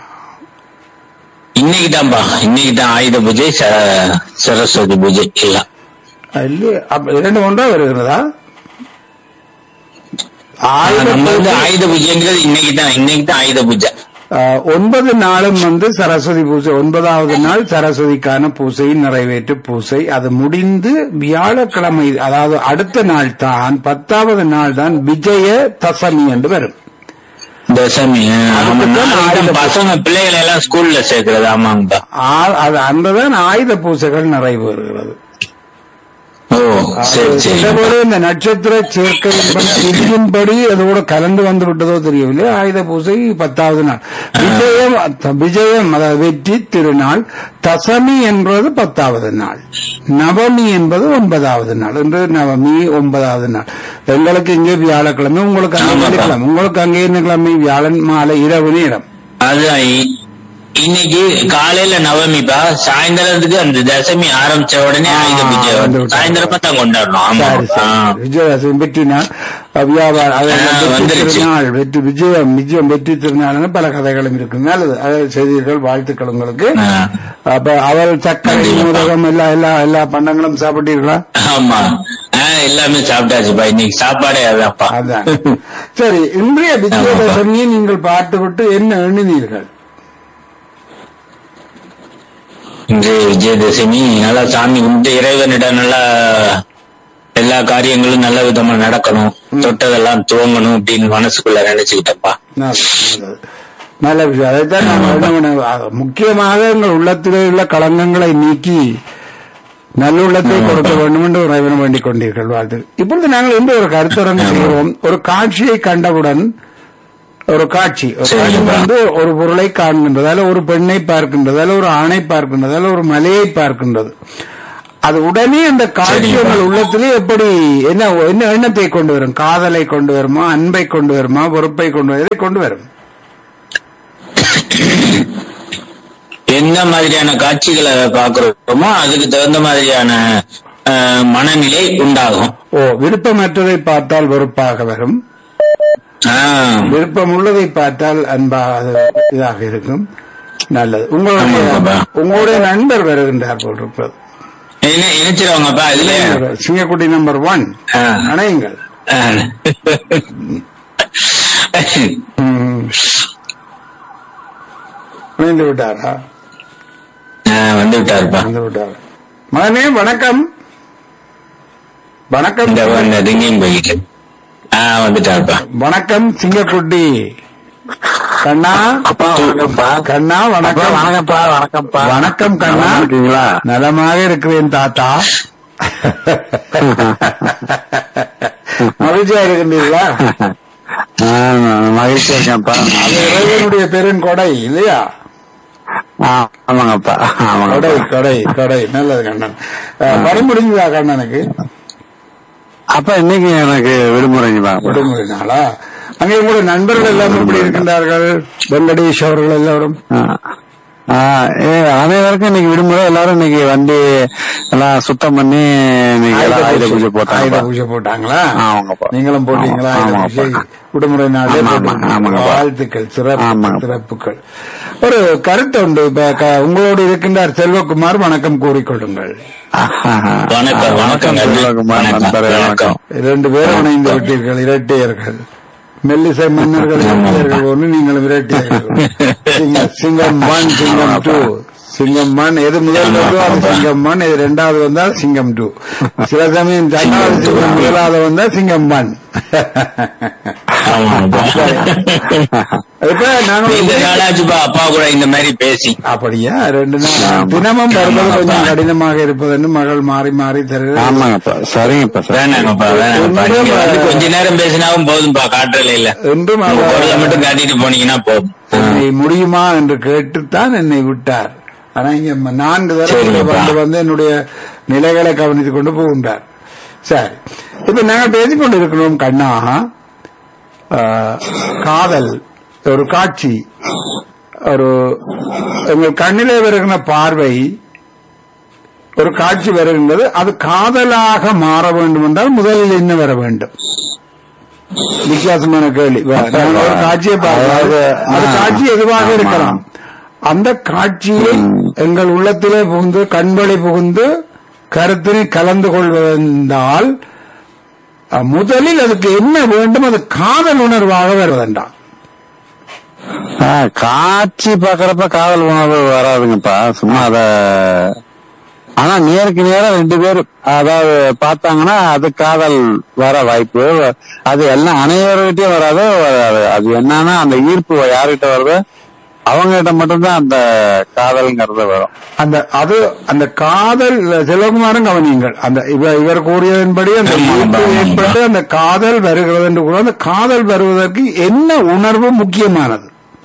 இன்னைக்கு தான்ப்பா இன்னைக்கு தான் ஆயுத பூஜை ச- சரஸ்வதி பூஜை எல்லாம் இல்லையே அப்ப இரண்டு ஒன்றா வருகிறதா ஆயுத நம்ம வந்து பூஜை ஆயுத பூஜைங்கிறது இன்னைக்கு தான் இன்னைக்கு தான் ஆயுத பூஜை ஆஹ், ஒன்பது நாளும் வந்து சரஸ்வதி பூஜை ஒன்பதாவது நாள் சரஸ்வதிக்கான பூசை நிறைவேற்று பூசை அது முடிந்து வியாழக்கிழமை அதாவது அடுத்த நாள் தான் பத்தாவது நாள் தான் விஜய தசமி என்று வரும் தசமி ஆ, ஆமா அதுக்குதான் நாளைக்கு ஆயுத தான் பசங்க பிள்ளைகளை எல்லாம் ஸ்கூல்ல சேர்க்கறது ஆமாங்கப்பா ஆ- அது அன்றுதான் ஆயுத பூசைகள் நிறைவேறுகிறது ஓ சரி சரி சிலபோது இந்த நட்சத்திர சேர்க்கையின்படி விதியின்படி அதோட கலந்து வந்து விட்டதோ தெரியவில்லை ஆயுத பூசை பத்தாவது நாள் விஜயம் அத்த- விஜயம் அதாவது வெற்றி திருநாள் தசமி என்பது பத்தாவது நாள் நவமி என்பது ஒன்பதாவது நாள் என்று நவமி ஒன்பதாவது நாள் எங்களுக்கு இங்கே வியாழக்கிழமை உங்களுக்கு அங்கே ஆமாப்பா. வெள்ளிக்கிழமை உங்களுக்கு அங்கே என்ன கிழமை வியாழன் மாலை இரவு நேரம் அதுதான் இ- இன்னைக்கு காலையில நவமிப்பா சாயந்தரத்துக்கு அந்த தசமி ஆரம்பிச்ச உடனே ஆ, ஆயுத பூஜை வந்து வரும். விட்டாங்க. சாயந்தரமா தான் கொண்டாடணும் ஆமா சரி ஆ. சரி விஜயதசமி வெற்றி நாள் அஹ் வியாபாரம் அதாவது ஆ, வெற்றி வந்துருச்சு. திருநாள் வெற்றி விஜயம் விஜயம் வெற்றி திருநாள்னு பல கதைகளும் இருக்கு நல்லது அதாவது செய்திகள் வாழ்த்துக்கள் உங்களுக்கு ஆ. அப்ப அவள் சர்க்கரை நன்றிங்கப்பா. நூதகம் எல்லா எல்லா எல்லா பண்டங்களும் சாப்பிட்டீர்களா ஆமா ஆ, எல்லாமே சாப்பிட்டாச்சுப்பா இன்னைக்கு சாப்பாடே அதான்ப்பா அதான் சரி இன்றைய விஜயதசமியை நீங்கள் பார்த்துவிட்டு என்ன எண்ணினீர்கள் இன்று விஜயதசமி நல்லா சாமி கும்பிட்டு இறைவனிடம் நல்லா எல்லா காரியங்களும் நல்ல விதமா நடக்கணும் தொட்டதெல்லாம் துவங்கணும் அப்படின்னு மனசுக்குள்ள நினைச்சுக்கிட்டப்பா நல்லது, நல்லது. நல்ல விஷயம் அதைத்தான் நான் என்ன பண்ண- அஹ் முக்கியமாக எங்கள் உள்ளத்திலே உள்ள களங்கங்களை நீக்கி நல்லுள்ளத்தை கொடுக்க வேண்டும் என்று இறைவனை வேண்டிக் கொண்டீர்கள் வாழ்த்து இப்பொழுது நாங்கள் இன்று ஒரு கருத்தரங்கு செய்கிறோம் ஒரு காட்சியை கண்டவுடன் ஒரு காட்சி ஒரு சரிங்க. காட்சி வந்து ஒரு பொருளை காண்கின்றது அதில் ஒரு பெண்ணை பார்க்கின்றது அதில் ஒரு ஆணை பார்க்கின்றது அதில் ஒரு மலையை பார்க்கின்றது அது உடனே அந்த காட்சி சரிப்பா. உங்கள் உள்ளத்திலே எப்படி என்ன என்ன எண்ணத்தை கொண்டு வரும் காதலை கொண்டு வருமா அன்பை கொண்டு வருமா பொறுப்பை கொண்டு வரும் எதை கொண்டு வரும் எந்த மாதிரியான காட்சிகளை பாக்குறோமோ அதுக்கு தகுந்த மாதிரியான அஹ், மனநிலை உண்டாகும் ஓ விருப்பமற்றதை பார்த்தால் வெறுப்பாக வரும் ஆஹ், விருப்பம் உள்ளதை பார்த்தால் அன்பாக அது இதாக இருக்கும் நல்லது உங்களுடைய ஆமாப்பா. உங்களுடைய நண்பர் வருகின்றார் போட்டிருப்பது என்ன இணைச்சிருவாங்கப்பா இதுல சிங்கக்குட்டி நம்பர் ஒன் ஆ. அணையுங்கள் ஆஹ். ம். இணைந்து விட்டாரா ஆஹ், வந்து விட்டாருப்பா வந்து விட்டார் மகனே வணக்கம் வணக்கம் இந்த இந்த ரிங்கிங் போயிட்டு ஆஹ் வந்துட்டாருப்பா வணக்கம் சிங்கக்குட்டி கண்ணா அப்பா வணக்கம்ப்பா கண்ணா வணக்கம் வணக்கம்ப்பா வணக்கம்ப்பா வணக்கம் கண்ணா நல்லா இருக்கீங்களா நலமாக இருக்கிறேன் தாத்தா மகிழ்ச்சியா இருக்கின்றீர்களா மகிழ்ச்சியா இருக்கேன்ப்பா அது இறைவனுடைய பெரும் கொடை இல்லையா ஆமாங்கப்பா கொடை ஆமாங்கப்பா கொடை கொடை நல்லது கண்ணன் அஹ், வர முடிஞ்சதா கண்ணனுக்கு அப்ப இன்னைக்கு எனக்கு விடுமுறைங்கப்பா விடுமுறை நாளா அங்கே உங்களுடைய நண்பர்கள் எல்லாம் எப்படி இருக்கின்றார்கள் வெங்கடேஷ் அவர்கள் எல்லாரும் ஆ, ஏ, அனைவருக்கும் இன்னைக்கு விடுமுறை எல்லாரும் இன்னைக்கு வண்டி எல்லாம் சுத்தம் பண்ணி இன்னைக்கு எல்லாம் ஆயுத பூஜை ஆயுத போட்டாங்க பூஜை போட்டாங்களா ஆமாங்கப்பா. நீங்களும் போட்டீங்களா ஆயுத ஆமாங்கப்பா. பூஜை விடுமுறை நாளே ஆமா, ஆமா, போட்டீங்க. ஆமாங்கப்பா. வாழ்த்துக்கள் சிறப்பு ஆமாங்க. சிறப்புகள் ஒரு கருத்து உண்டு இப்ப க- உங்களோடு இருக்கின்றார் செல்வகுமார் வணக்கம் கூறிக்கொள்ளுங்கள் வணக்கம் வணக்கம் செல்வகுமார் நண்பரே, வணக்கம். இரண்டு பேரும் இணைந்து விட்டீர்கள் இரட்டையர்கள் மெல்லிசை மன்னர்கள் இரட்டையர்கள் ஒன்று நீங்களும் இரட்டையர்கள் சிங்கம் சிங்கம் ஒன் சிங்கம் டூ சிங்கம் ஒன் எது முதல் வருதோ அது சிங்கம் ஒன் எது ரெண்டாவது வந்தால் சிங்கம் டூ சில சமயம் ரெண்டாவது சிங்கம் முதலாவது வந்தால் சிங்கம் ஒன் ஆமாப்பா இப்ப நாங்க இந்த நாளாச்சுப்பா அப்பா கூட இந்த மாதிரி பேசி அப்படியா ரெண்டு நாள் தினமும் வருவது கொஞ்சம் கடினமாக இருப்பதுன்னு மகள் மாறி மாறி தருகிறது ஆமாங்கப்பா சரிங்கப்பா சார் வேணாங்கப்பா வேணாங்கப்பா நீங்க வந்து கொஞ்ச நேரம் பேசினாவும் போதும்பா காற்றல இல்ல என்றும் உங்க அவர் குரலை மட்டும் காட்டிட்டு போனீங்கன்னா போதும் என்னை முடியுமா என்று கேட்டுத்தான் என்னை விட்டார் ஆனா இங்க ம- நான்கு தடவை சரிங்கப்பா. வந்து வந்து என்னுடைய நிலைகளை கவனித்துக் கொண்டு போகின்றார் சரி இப்ப நாங்கள் பேசிக் கொண்டிருக்கிறோம் கண்ணா ஆஹ், காதல் ஒரு காட்சி ஒரு எங்கள் கண்ணிலே வருகிற பார்வை ஒரு காட்சி வருகின்றது அது காதலாக மாற வேண்டும் என்றால் முதலில் என்ன வர வேண்டும் வித்தியாசமான கேள்வி வா, நாங்கள் ஒரு காட்சியை பார்க்கிறோம் அது காட்சி எதுவாக இருக்கலாம் அந்த காட்சியை எங்கள் உள்ளத்திலே புகுந்து கண்வழி புகுந்து கருத்தினை கலந்து கொள்வதென்றால் அஹ், முதலில் அதுக்கு என்ன வேண்டும் அது காதல் உணர்வாக வருவதென்றால் ஆ, காட்சி பாக்குறப்ப காதல் உணர்வு வராதுங்கப்பா சும்மா அத ஆனா நேருக்கு நேரம் ரெண்டு பேரும் அதாவது பார்த்தாங்கன்னா அது காதல் வர வாய்ப்பு அது எல்லாம் அனைவர்கிட்டயும் வராது வராது அது என்னன்னா அந்த ஈர்ப்பு யாருகிட்ட வருதோ அவங்க கிட்ட மட்டும்தான் அந்த காதல்ங்கிறது வரும் அந்த அது அந்த காதல் சிவகுமாரன் கவனியுங்கள் அந்த இவ இவர் கூறியதன்படி அந்த ஆமா, ஈர்ப்பு ஆமா, ஏற்பட்டு அந்த காதல் வருகிறது என்று கூட அந்த காதல் வருவதற்கு என்ன உணர்வு முக்கியமானது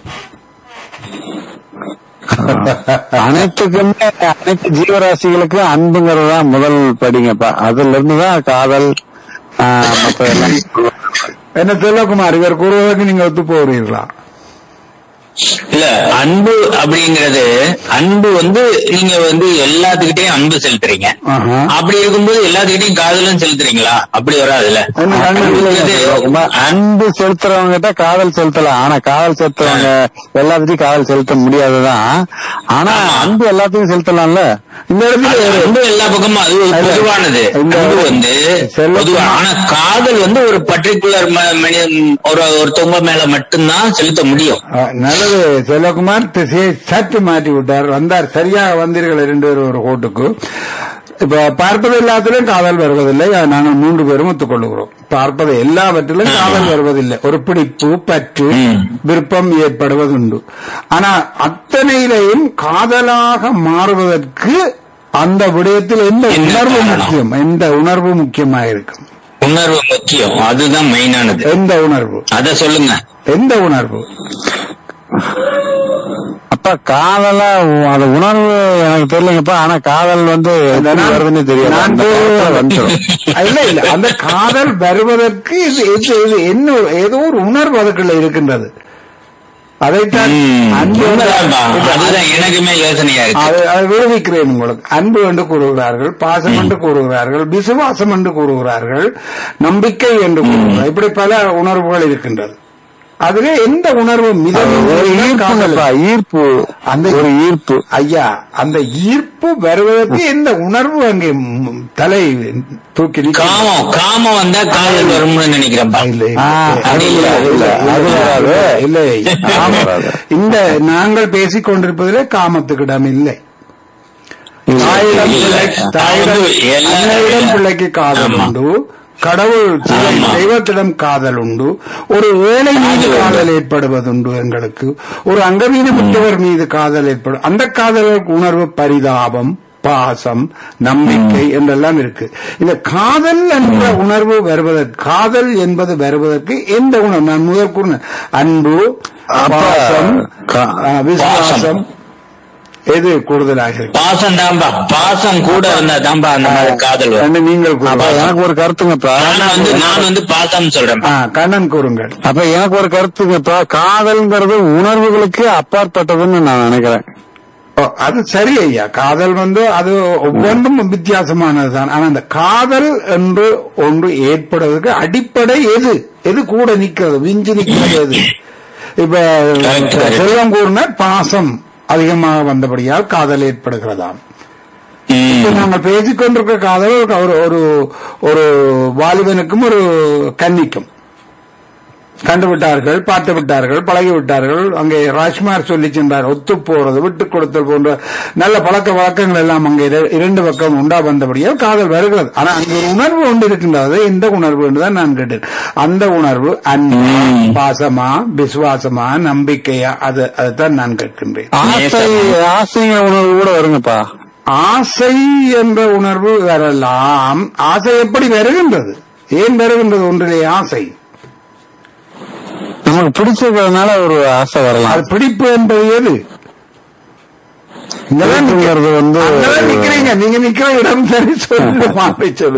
அனைத்துக்குமே அனைத்து ஜீவராசிகளுக்கு அன்புங்கிறது தான் முதல் படிங்கப்பா அதுல இருந்துதான் காதல் ஆ, மத்த எல்லாம் என்ன செல்வகுமார் இவர் கூறுவதற்கு நீங்க ஒத்து போகிறீர்களா இல்ல அன்பு அப்படிங்கறது அன்பு வந்து நீங்க வந்து எல்லாத்துக்கிட்டையும் அன்பு செலுத்துறீங்க ஆஹா. அப்படி இருக்கும்போது எல்லாத்துக்கிட்டையும் காதலும் செலுத்துறீங்களா அப்படி வராதுல்ல என்ன கண்ணு அன்புங்கிறது அன்பு செலுத்துறவங்க கிட்ட காதல் செலுத்தலாம் ஆனா காதல் செலுத்துறவங்க எல்லாத்துக்கும் காதல் செலுத்த முடியாதுதான் ஆனா அன்பு எல்லாத்துக்கும் செலுத்தலாம்ல இந்த இடத்துல அது ஒரு- அன்பு எல்லா பக்கமும் அது ஒரு இல்ல. பொதுவானது இந்த அன்பு வந்து செல்வ- பொதுவா ஆனா காதல் வந்து ஒரு பர்டிகுலர் ஒரு ஒருத்தவங்க மேல மட்டும்தான் செலுத்த முடியும் ஆ, நல்லது செல்வகுமார் திசையை சற்று மாற்றி விட்டார் வந்தார் சரியாக வந்தீர்கள் இரண்டு பேரும் ஒரு கோட்டுக்கு இப்ப பார்ப்பது எல்லாத்திலும் காதல் வருவதில்லை அதை நாங்கள் மூன்று பேரும் ஒத்துக்கொள்ளுகிறோம் பார்ப்பது எல்லாவற்றிலும் காதல் வருவதில்லை ஒரு பிடிப்பு பற்று ம். விருப்பம் ஏற்படுவதுண்டு ஆனா அத்தனையிலையும் காதலாக மாறுவதற்கு அந்த விடயத்தில் எந்த என்ன உணர்வு காரணம்? முக்கியம் எந்த உணர்வு முக்கியமாக இருக்கும் உணர்வு முக்கியம் அதுதான் மெயினானது எந்த உணர்வு அத சொல்லுங்க எந்த உணர்வு அப்பா காதலா அது உணர்வு எனக்கு தெரியலங்கப்பா ஆனா காதல் வந்து எப்படி வருதுன்னு தெரியாது நான் அந்த காலத்துல வந்துரும். இல்ல இல்ல அந்த காதல் வருவதற்கு இது இது- இது என்ன ஏதோ ஒரு உணர்வு அதுக்குள்ள இருக்கின்றது அதைத்தான் ம், அன்பு என்று- உண்மைதான்பா. அதுதான் எனக்குமே யோசனையா இருக்கு அதை- அதை விடுவிக்கிறேன் உங்களுக்கு அன்பு என்று கூறுகிறார்கள் பாசம் என்று கூறுகிறார்கள் விசுவாசம் என்று கூறுகிறார்கள் நம்பிக்கை என்று கூறுகிறார்கள் இப்படி பல உணர்வுகள் இருக்கின்றது அதுல எந்த உணர்வு மிதம் ஒரு ஈர்ப்புங்கப்பா ஈர்ப்பு அந்த ஒரு ஈர்ப்பு ஐயா அந்த ஈர்ப்பு வருவதற்கு எந்த உணர்வு அங்கே ம், தலை தூக்கி நிற்கிறது? காமம் காமம் வந்தா காதல் வரும்னு நினைக்கிறேன்ப்பா இல்லை, இல்லை. ஆ, அது இல்ல, இல்லை, அது இல்லை, வராது. இல்லை, இல்லை. காமம். இந்த நாங்கள் பேசிக் கொண்டிருப்பதிலே காமத்துக்கு இடம் இல்லை தாயிடம் இல்ல. பிள்ளை- தாயிடம் அது எல்லா- அன்னையிடம் பிள்ளைக்கு காதல் ஆமா. உண்டு கடவுள் சிலை ஆமா. தெய்வத்திடம் காதல் உண்டு ஒரு ஏழை மீது காதல் உண்டு. காதல் ஏற்படுவதுண்டு எங்களுக்கு ஒரு அங்கவீனமுற்றவர் மீது காதல் ஏற்படும் அந்த காதலுக்கு உணர்வு பரிதாபம் பாசம் நம்பிக்கை என்றெல்லாம் இருக்கு இந்த காதல் என்ற உணர்வு வருவதற்கு காதல் என்பது வருவதற்கு எந்த உணர்வு நான் முதல் கூறினேன் அன்பு அப்ப, பாசம் கா- ஆ, விசுவாசம் எது கூடுதலாக இருக்கு பாசம் தான்பா பாசம் கூட இருந்தா தான்பா அந்த மாதிரி காதல் வரும் கண்ணன் நீங்கள் அப்ப கூறுங்கள். எனக்கு ஒரு கருத்துங்கப்பா நான் வந்து நான் வந்து பாசம் சொல்றேன் ஆ, கண்ணன் கூறுங்கள் அப்ப எனக்கு ஒரு கருத்துங்கப்பா காதல்ங்கிறது உணர்வுகளுக்கு அப்பாற்பட்டதுன்னு நான் நினைக்கிறேன் ஓ, அது சரி ஐயா காதல் வந்து அது ஒவ்வொன்றும் வித்தியாசமானதுதான் ஆனா அந்த காதல் என்று ஒன்று ஏற்படுவதற்கு அடிப்படை எது எது கூட நிக்கிறது விஞ்சி நிக்கிறது எது இப்ப Correct, correct. செல்வம் கூறின பாசம் அதிகமாக வந்தபடியால் காதல் ஏற்படுகிறதாம் ம். இப்ப நாங்கள் பேசிக் கொண்டிருக்கிற காதல் ஒரு ஒரு ஒரு வாலிபனுக்கும் ஒரு கன்னிக்கும் கண்டு விட்டார்கள் பார்த்து விட்டார்கள் பழகி விட்டார்கள் அங்கே ராஜ்குமார் சொல்லி சென்றார் ஒத்து போறது விட்டு கொடுத்தல் போன்ற நல்ல பழக்க வழக்கங்கள் எல்லாம் அங்கே இர- இரண்டு பக்கம் உண்டா வந்தபடியால் காதல் வருகிறது ஆனா அங்கு ஒரு உணர்வு ஒன்று இருக்கின்றது எந்த உணர்வு என்றுதான் நான் கேட்டேன் அந்த உணர்வு அன்பா பாசமா விசுவாசமா நம்பிக்கையா அது அதுதான் நான் கேட்கின்றேன் ஆசை ஆசைங்கிற உணர்வு கூட வருங்கப்பா ஆசை என்ற உணர்வு வரலாம் ஆசை எப்படி வருகின்றது ஏன் வருகின்றது ஒன்றிலே ஆசை நமக்கு பிடிச்சிருக்கிறதுனால ஒரு ஆசை அது வரலாம் பிடிப்பு என்பது எது இங்கதான் நிக்க- பிடிப்புங்கிறது வந்து அங்கதான் நிக்கிறீங்க நீங்க நிக்கிற இடம் சரி சொல்லு மாற்றி சொல்லு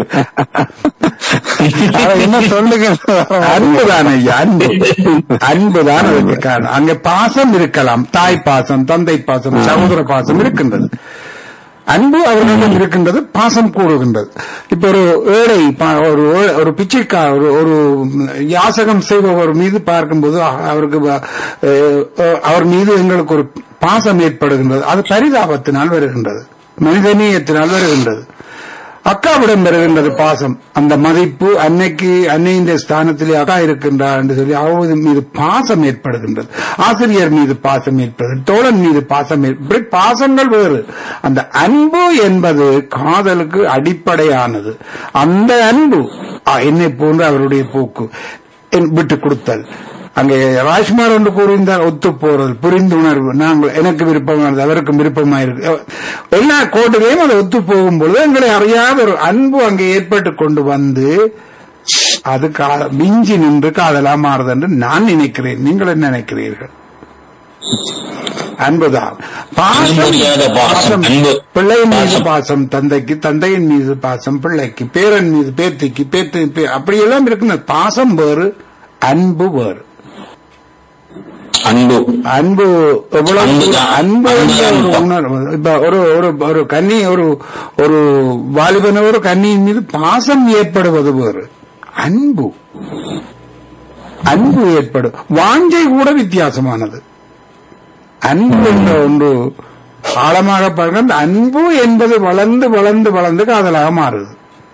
அத என்ன சொல்லுங்க அன்புதான் ஐயா அன்பு அன்புதான் அதுக்கு காரணம் அங்க பாசம் இருக்கலாம் தாய் பாசம் தந்தை பாசம் சகோதர பாசம் இருக்கின்றது அன்பு அவர்களிடம் இருக்கின்றது பாசம் கூடுகின்றது இப்ப ஒரு ஏழை பா- ஒரு ஏழை- ஒரு பிச்சைக்கா ஒரு ஒரு யாசகம் செய்பவர் மீது பார்க்கும்போது அ- அவருக்கு வ- அஹ், அஹ், அவர் மீது எங்களுக்கு ஒரு பாசம் ஏற்படுகின்றது அது பரிதாபத்தினால் வருகின்றது மனிதநேயத்தினால் வருகின்றது அக்காவிடம் வருகின்றது பாசம் அந்த மதிப்பு அன்னைக்கு அன்னையின் ஸ்தானத்திலே அக்கா இருக்கின்றார் என்று சொல்லி அவரது மீது பாசம் ஏற்படுகின்றது ஆசிரியர் மீது பாசம் ஏற்படுகிறது தோழன் மீது பாசம் ஏற்ப- இப்படி பாசங்கள் வேறு அந்த அன்பு என்பது காதலுக்கு அடிப்படையானது அந்த அன்பு ஆ, என்னை போன்று அவருடைய போக்கு என் விட்டு கொடுத்தல் அங்கே ராஜ்குமார் ஒன்று கூறியிருந்தார் ஒத்து போறது புரிந்துணர்வு நாங்கள் எனக்கு விருப்பமானது அவருக்கும் விருப்பமாயிருக்கு எல்லா கோட்டிலையும் அது ஒத்து போகும்பொழுது எங்களை அறியாத ஒரு அன்பு அங்கே ஏற்பட்டு கொண்டு வந்து அது கா- மிஞ்சி நின்று காதலா மாறுது என்று நான் நினைக்கிறேன் நீங்கள் என்ன நினைக்கிறீர்கள் அன்புதான் பாசம் புரியாத பாசம், அன்பு. பிள்ளையின் மீது பாசம். பாசம் தந்தைக்கு தந்தையின் மீது பாசம் பிள்ளைக்கு பேரன் மீது பேத்திக்கு பேத்தி பே- அப்படியெல்லாம் இருக்குன்னு பாசம் வேறு அன்பு வேறு அன்பு அன்பு எவ்வளவு அன்புதான். அன்பு என்ற ஒரு அன்புதான். உணர்வு இப்ப ஒரு ஒரு ஒரு கன்னி ஒரு ஒரு வாலிபன ஒரு கன்னியின் மீது பாசம் ஏற்படுவது வேறு அன்பு அன்பு ஏற்படும் வாஞ்சை கூட வித்தியாசமானது அன்பு என்ற ஒன்று ஆழமாக பாருங்க அந்த அன்பு என்பது வளர்ந்து வளர்ந்து வளர்ந்து காதலாக மாறுது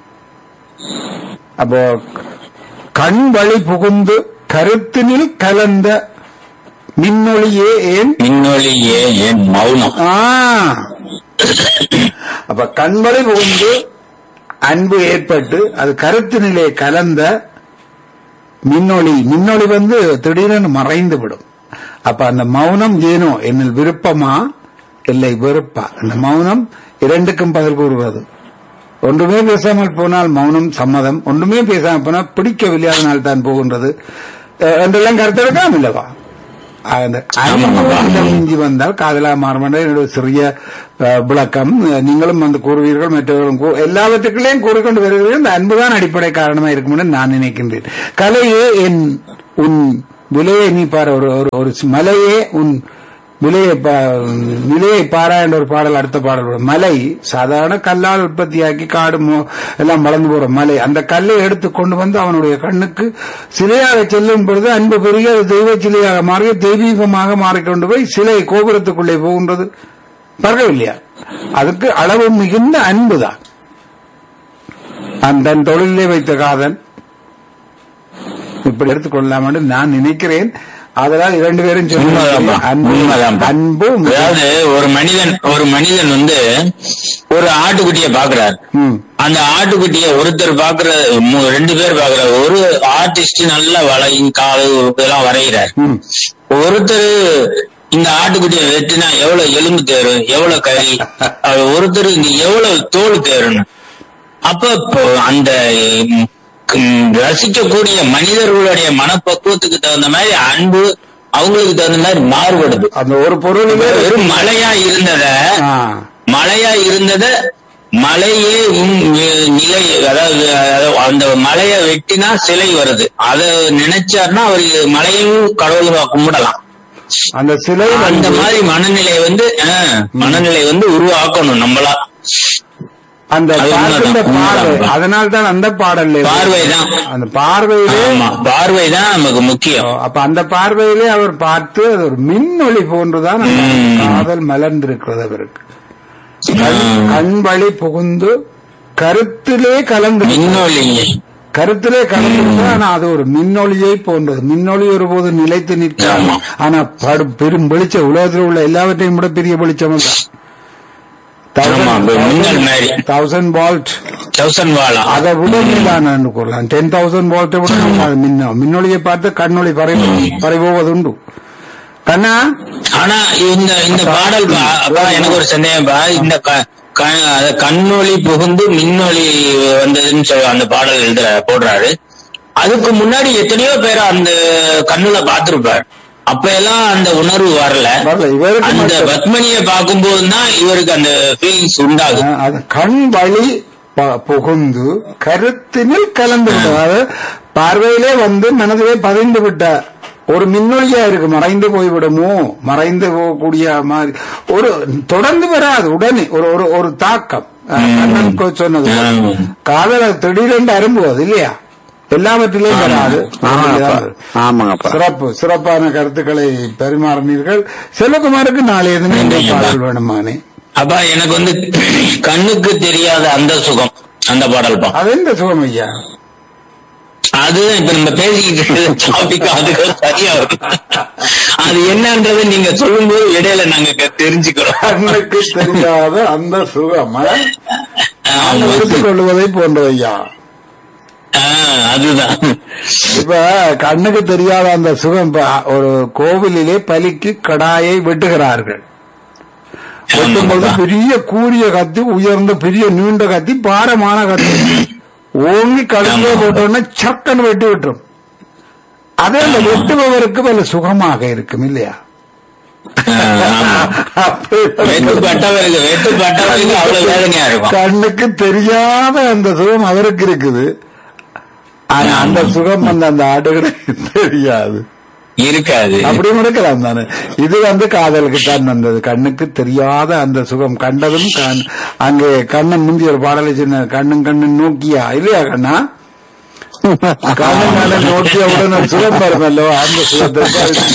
அப்போ கண் வழி புகுந்து கருத்தினில் கலந்த மின்னொளியே ஏன் மின்னொளியே என் மௌனம் ஆ. அப்ப கண்வழி புகுந்து அன்பு ஏற்பட்டு அது கருத்து நிலை கலந்த மின்னொளி மின்னொளி வந்து திடீரென மறைந்து விடும் அப்ப அந்த மௌனம் ஏனோ என்னில் விருப்பமா இல்லை வெறுப்பா அந்த மௌனம் இரண்டுக்கும் பதில் கூறுவது ஒன்றுமே பேசாமல் போனால் மௌனம் சம்மதம் ஒன்றுமே பேசாமல் போனால் பிடிக்கவில்லை அதனால் தான் போகின்றது அஹ் என்றெல்லாம் கருத்தெடுக்கலாம் இல்லவா அந்த அன்பு மிஞ்சி வந்தால் காதலா மாறும் என்ற என்னுடைய சிறிய அஹ், விளக்கம் நீங்களும் வந்து கூறுவீர்கள் மற்றவர்களும் கூ- எல்லாவற்றுக்குள்ளேயும் கூறிக்கொண்டு வருவீர்கள் இந்த அன்புதான் அடிப்படை காரணமா இருக்கும் என்று நான் நினைக்கின்றேன் கலையே என் உன் விலையை நீ பாரு ஒரு ஒரு- ஒரு மலையே உன் விலையை பா- நிலையை பாரா என்ற ஒரு பாடல் அடுத்த பாடல் வரும். மலை சாதாரண கல்லால் உற்பத்தியாக்கி காடு மோ- எல்லாம் வளர்ந்து போற மலை அந்த கல்லை எடுத்து கொண்டு வந்து அவனுடைய கண்ணுக்கு சிலையாக செல்லும் பொழுது அன்பு பெரிய அது தெய்வ சிலையாக மாறி தெய்வீகமாக மாறிக்கொண்டு போய் சிலை கோபுரத்துக்குள்ளே போகின்றது பரவாயில்லையா அதுக்கு அளவு மிகுந்த அன்புதான் அந்த தன் தொழிலே வைத்த காதல் இப்படி எடுத்துக்கொள்ளலாம் என்று நான் நினைக்கிறேன் அதனால் இரண்டு பேரும் சொன்னீங்க. உண்மைதான்ப்பா. அன்பு உண்மைதான்ப்பா. அன்பு அதாவது ஒரு மனிதன் ஒரு மனிதன் வந்து ஒரு ஆட்டுக்குட்டியை பாக்குறாரு ம். அந்த ஆட்டுக்குட்டியை ஒருத்தர் பாக்குற மு- ரெண்டு பேர் பாக்குற ஒரு ஆர்டிஸ்ட் நல்லா வளையும் காலு இதெல்லாம் வரைகிறார் ம். ஒருத்தர் இந்த ஆட்டுக்குட்டியை வெட்டினா எவ்வளவு எலும்பு தேரும் எவ்வளவு கறி அது ஒருத்தர் இங்க எவ்வளவு தோல் தேரணும் அப்ப இப்போ அந்த ம், ம், ரசிக்கக்கூடிய மனிதர்களுடைய மனப்பக்குவத்துக்கு தகுந்த மாதிரி அன்பு அவங்களுக்கு தகுந்த மாதிரி மாறுபடுது அந்த ஒரு பொருளிலே வெறும் மழையா இருந்தத ஆ, மழையா இருந்தத மலையே உம் நி- நிலை அதாவது அதாவது அந்த மலையை வெட்டினா சிலை வருது அத நினைச்சாருன்னா அவர் மலையும் கடவுளா கும்பிடலாம் அந்த சிலை அந்த வந்து- மாதிரி மனநிலை வந்து ஆ, மனநிலை வந்து உருவாக்கணும் நம்மளா அந்த அது பார்க்கின்ற உண்மைதான், பார்வை உண்மைதான். அதனால் தான் அந்த பாடல்ல பார்வைதான். அந்த பார்வையிலே ஆமா பார்வைதான் நமக்கு முக்கியம் அப்ப அந்த பார்வையிலே அவர் பார்த்து அது ஒரு மின்னொளி போன்றுதான் அந்த ம். காதல் மலர்ந்திருக்கிறது அவருக்கு கண்- கண் வழி புகுந்து கருத்திலே கலந்து மின்னொளி கருத்திலே கலந்து ஆனா அது ஒரு மின்னொளியை போன்றது மின்னொளி ஒருபோது நிலைத்து நிற்காது ஆமா. ஆனா படு பெரும் வெளிச்சம் உலகத்தில் உள்ள எல்லாவற்றையும் விட பெரிய வெளிச்சம் ஆமா, அது மின்னல் மாதிரி. தௌசண்ட் வால்ட் தௌசண்ட் வாழா அதை விட மேலான கூறலாம் டென் தௌசண்ட் வால்ட்டை விட அது மின்ன மின்னொளியை பார்த்து கண்ணொளி பறை பறைபோவது உண்டு கண்ணா ஆனா இந்த இந்த பாடல் பா- அப்பா எனக்கு ஒரு சந்தேகம் பா இந்த க- க- அத கண்ணொளி புகுந்து மின்னொளி வந்ததுன்னு சொல்லி அந்த பாடல் எழுதுற போடுறாரு அதுக்கு முன்னாடி எத்தனையோ பேர் அந்த கண்ணுல பாத்திருப்பார் அப்ப எல்லாம் அந்த உணர்வு வரல வரல, இவருக்கு அந்த மட்டும். பத்மனியை பார்க்கும்போது தான் இவருக்கு அந்த ஃபீலிங்ஸ் உண்டாகும் அஹ், அது கண் வழி ப- புகுந்து கருத்தினில் கலந்து விட்டது அதாவது பார்வையிலே வந்து மனதிலே பதிந்து விட்ட ஒரு மின்னொழியா இருக்கு மறைந்து போய்விடுமோ மறைந்து போகக்கூடிய மாதிரி ஒரு தொடர்ந்து வராது உடனே ஒரு ஒரு ஒரு தாக்கம் அஹ், கண்ணன் கோ- சொன்னது ம். காதல திடீரென்று அரும்புவது இல்லையா எல்லாவற்றிலையும் வராது ஆமாங்கப்பா ஆமாங்கப்பா சிறப்பு சிறப்பான கருத்துக்களை பரிமாறினீர்கள் செல்வகுமாருக்கு நாளைய தினம் இந்த நன்றிங்கப்பா. பாடல் வேணுமானே அப்பா எனக்கு வந்து கண்ணுக்கு தெரியாத அந்த சுகம் அந்த பாடல் பா அது எந்த சுகம் ஐயா அது இப்ப நம்ம பேசிக்கிட்டு டாபிக் அதுக்கு சரியா வரும் அது என்னன்றதை நீங்க சொல்லும்போது இடையில நாங்க க- தெரிஞ்சுக்கிறோம் கண்ணுக்கு தெரியாத அந்த சுகம் ஆ? ஆமா. நாங்கள் எடுத்துக் கொள்வதை போன்றது ஐயா ஆ, அதுதான் இப்ப கண்ணுக்கு தெரியாத அந்த சுகம் இப்ப ஒரு கோவிலிலே பலிக்கு கடாயை வெட்டுகிறார்கள் வெட்டும்போது ஆமாப்பா. பெரிய கூரிய கத்தி உயர்ந்த பெரிய நீண்ட கத்தி பாரமான கத்தி ஓங்கி கழுங்க ஆமா. போட்டோன்னா சக்கன்னு வெட்டி விட்டுரும் அதே அந்த வெட்டுபவருக்கு பல சுகமாக இருக்கும் இல்லையா ஆ, ஆமா. அப்படி வெட்டுப்பட்டவருக்கு வெட்டுப்பட்டவருக்கு அவ்வளவு வேதனையா இருக்கும் கண்ணுக்கு தெரியாத அந்த சுகம் அவருக்கு இருக்குது ஆனா அந்த சுகம் வந்து அந்த ஆடுகளுக்கு தெரியாது இருக்காது அப்படியும் இருக்கலாம் தானே இது வந்து காதலுக்கு தான் வந்தது கண்ணுக்கு தெரியாத அந்த சுகம் கண்டதும் கண்- அங்கே கண்ணன் முந்தி ஒரு பாடலை சொன்ன கண்ணும் கண்ணன் நோக்கியா இல்லையா கண்ணா கண்ணன் கண்ணன் நோக்கிய உடனே சுகம் வருமல்லோ அந்த சுகத்தை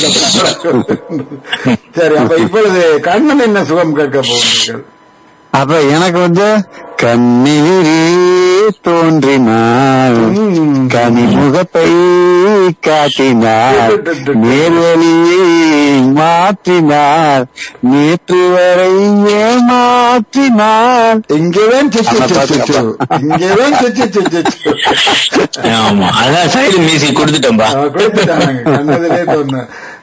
சரி அப்ப இப்பொழுது கண்ணன் என்ன சுகம் கேட்க போகிறீர்கள் அப்ப எனக்கு வந்து கண்ணீரே தோன்றினாள் ம். கனிமுகத்தை காட்டினார் நேர்வழியை மாற்றினார் நேற்று வரை ஏமாற்றினார் இங்கேதான் சிச்சு சிச்சு இங்கேதான் சிச்சு சிச்சு ஆமா அதான் சைடு மியூசிக் கொடுத்துட்டோம்பா கொடுத்துட்டாங்க கண்ணதிலே சொன்ன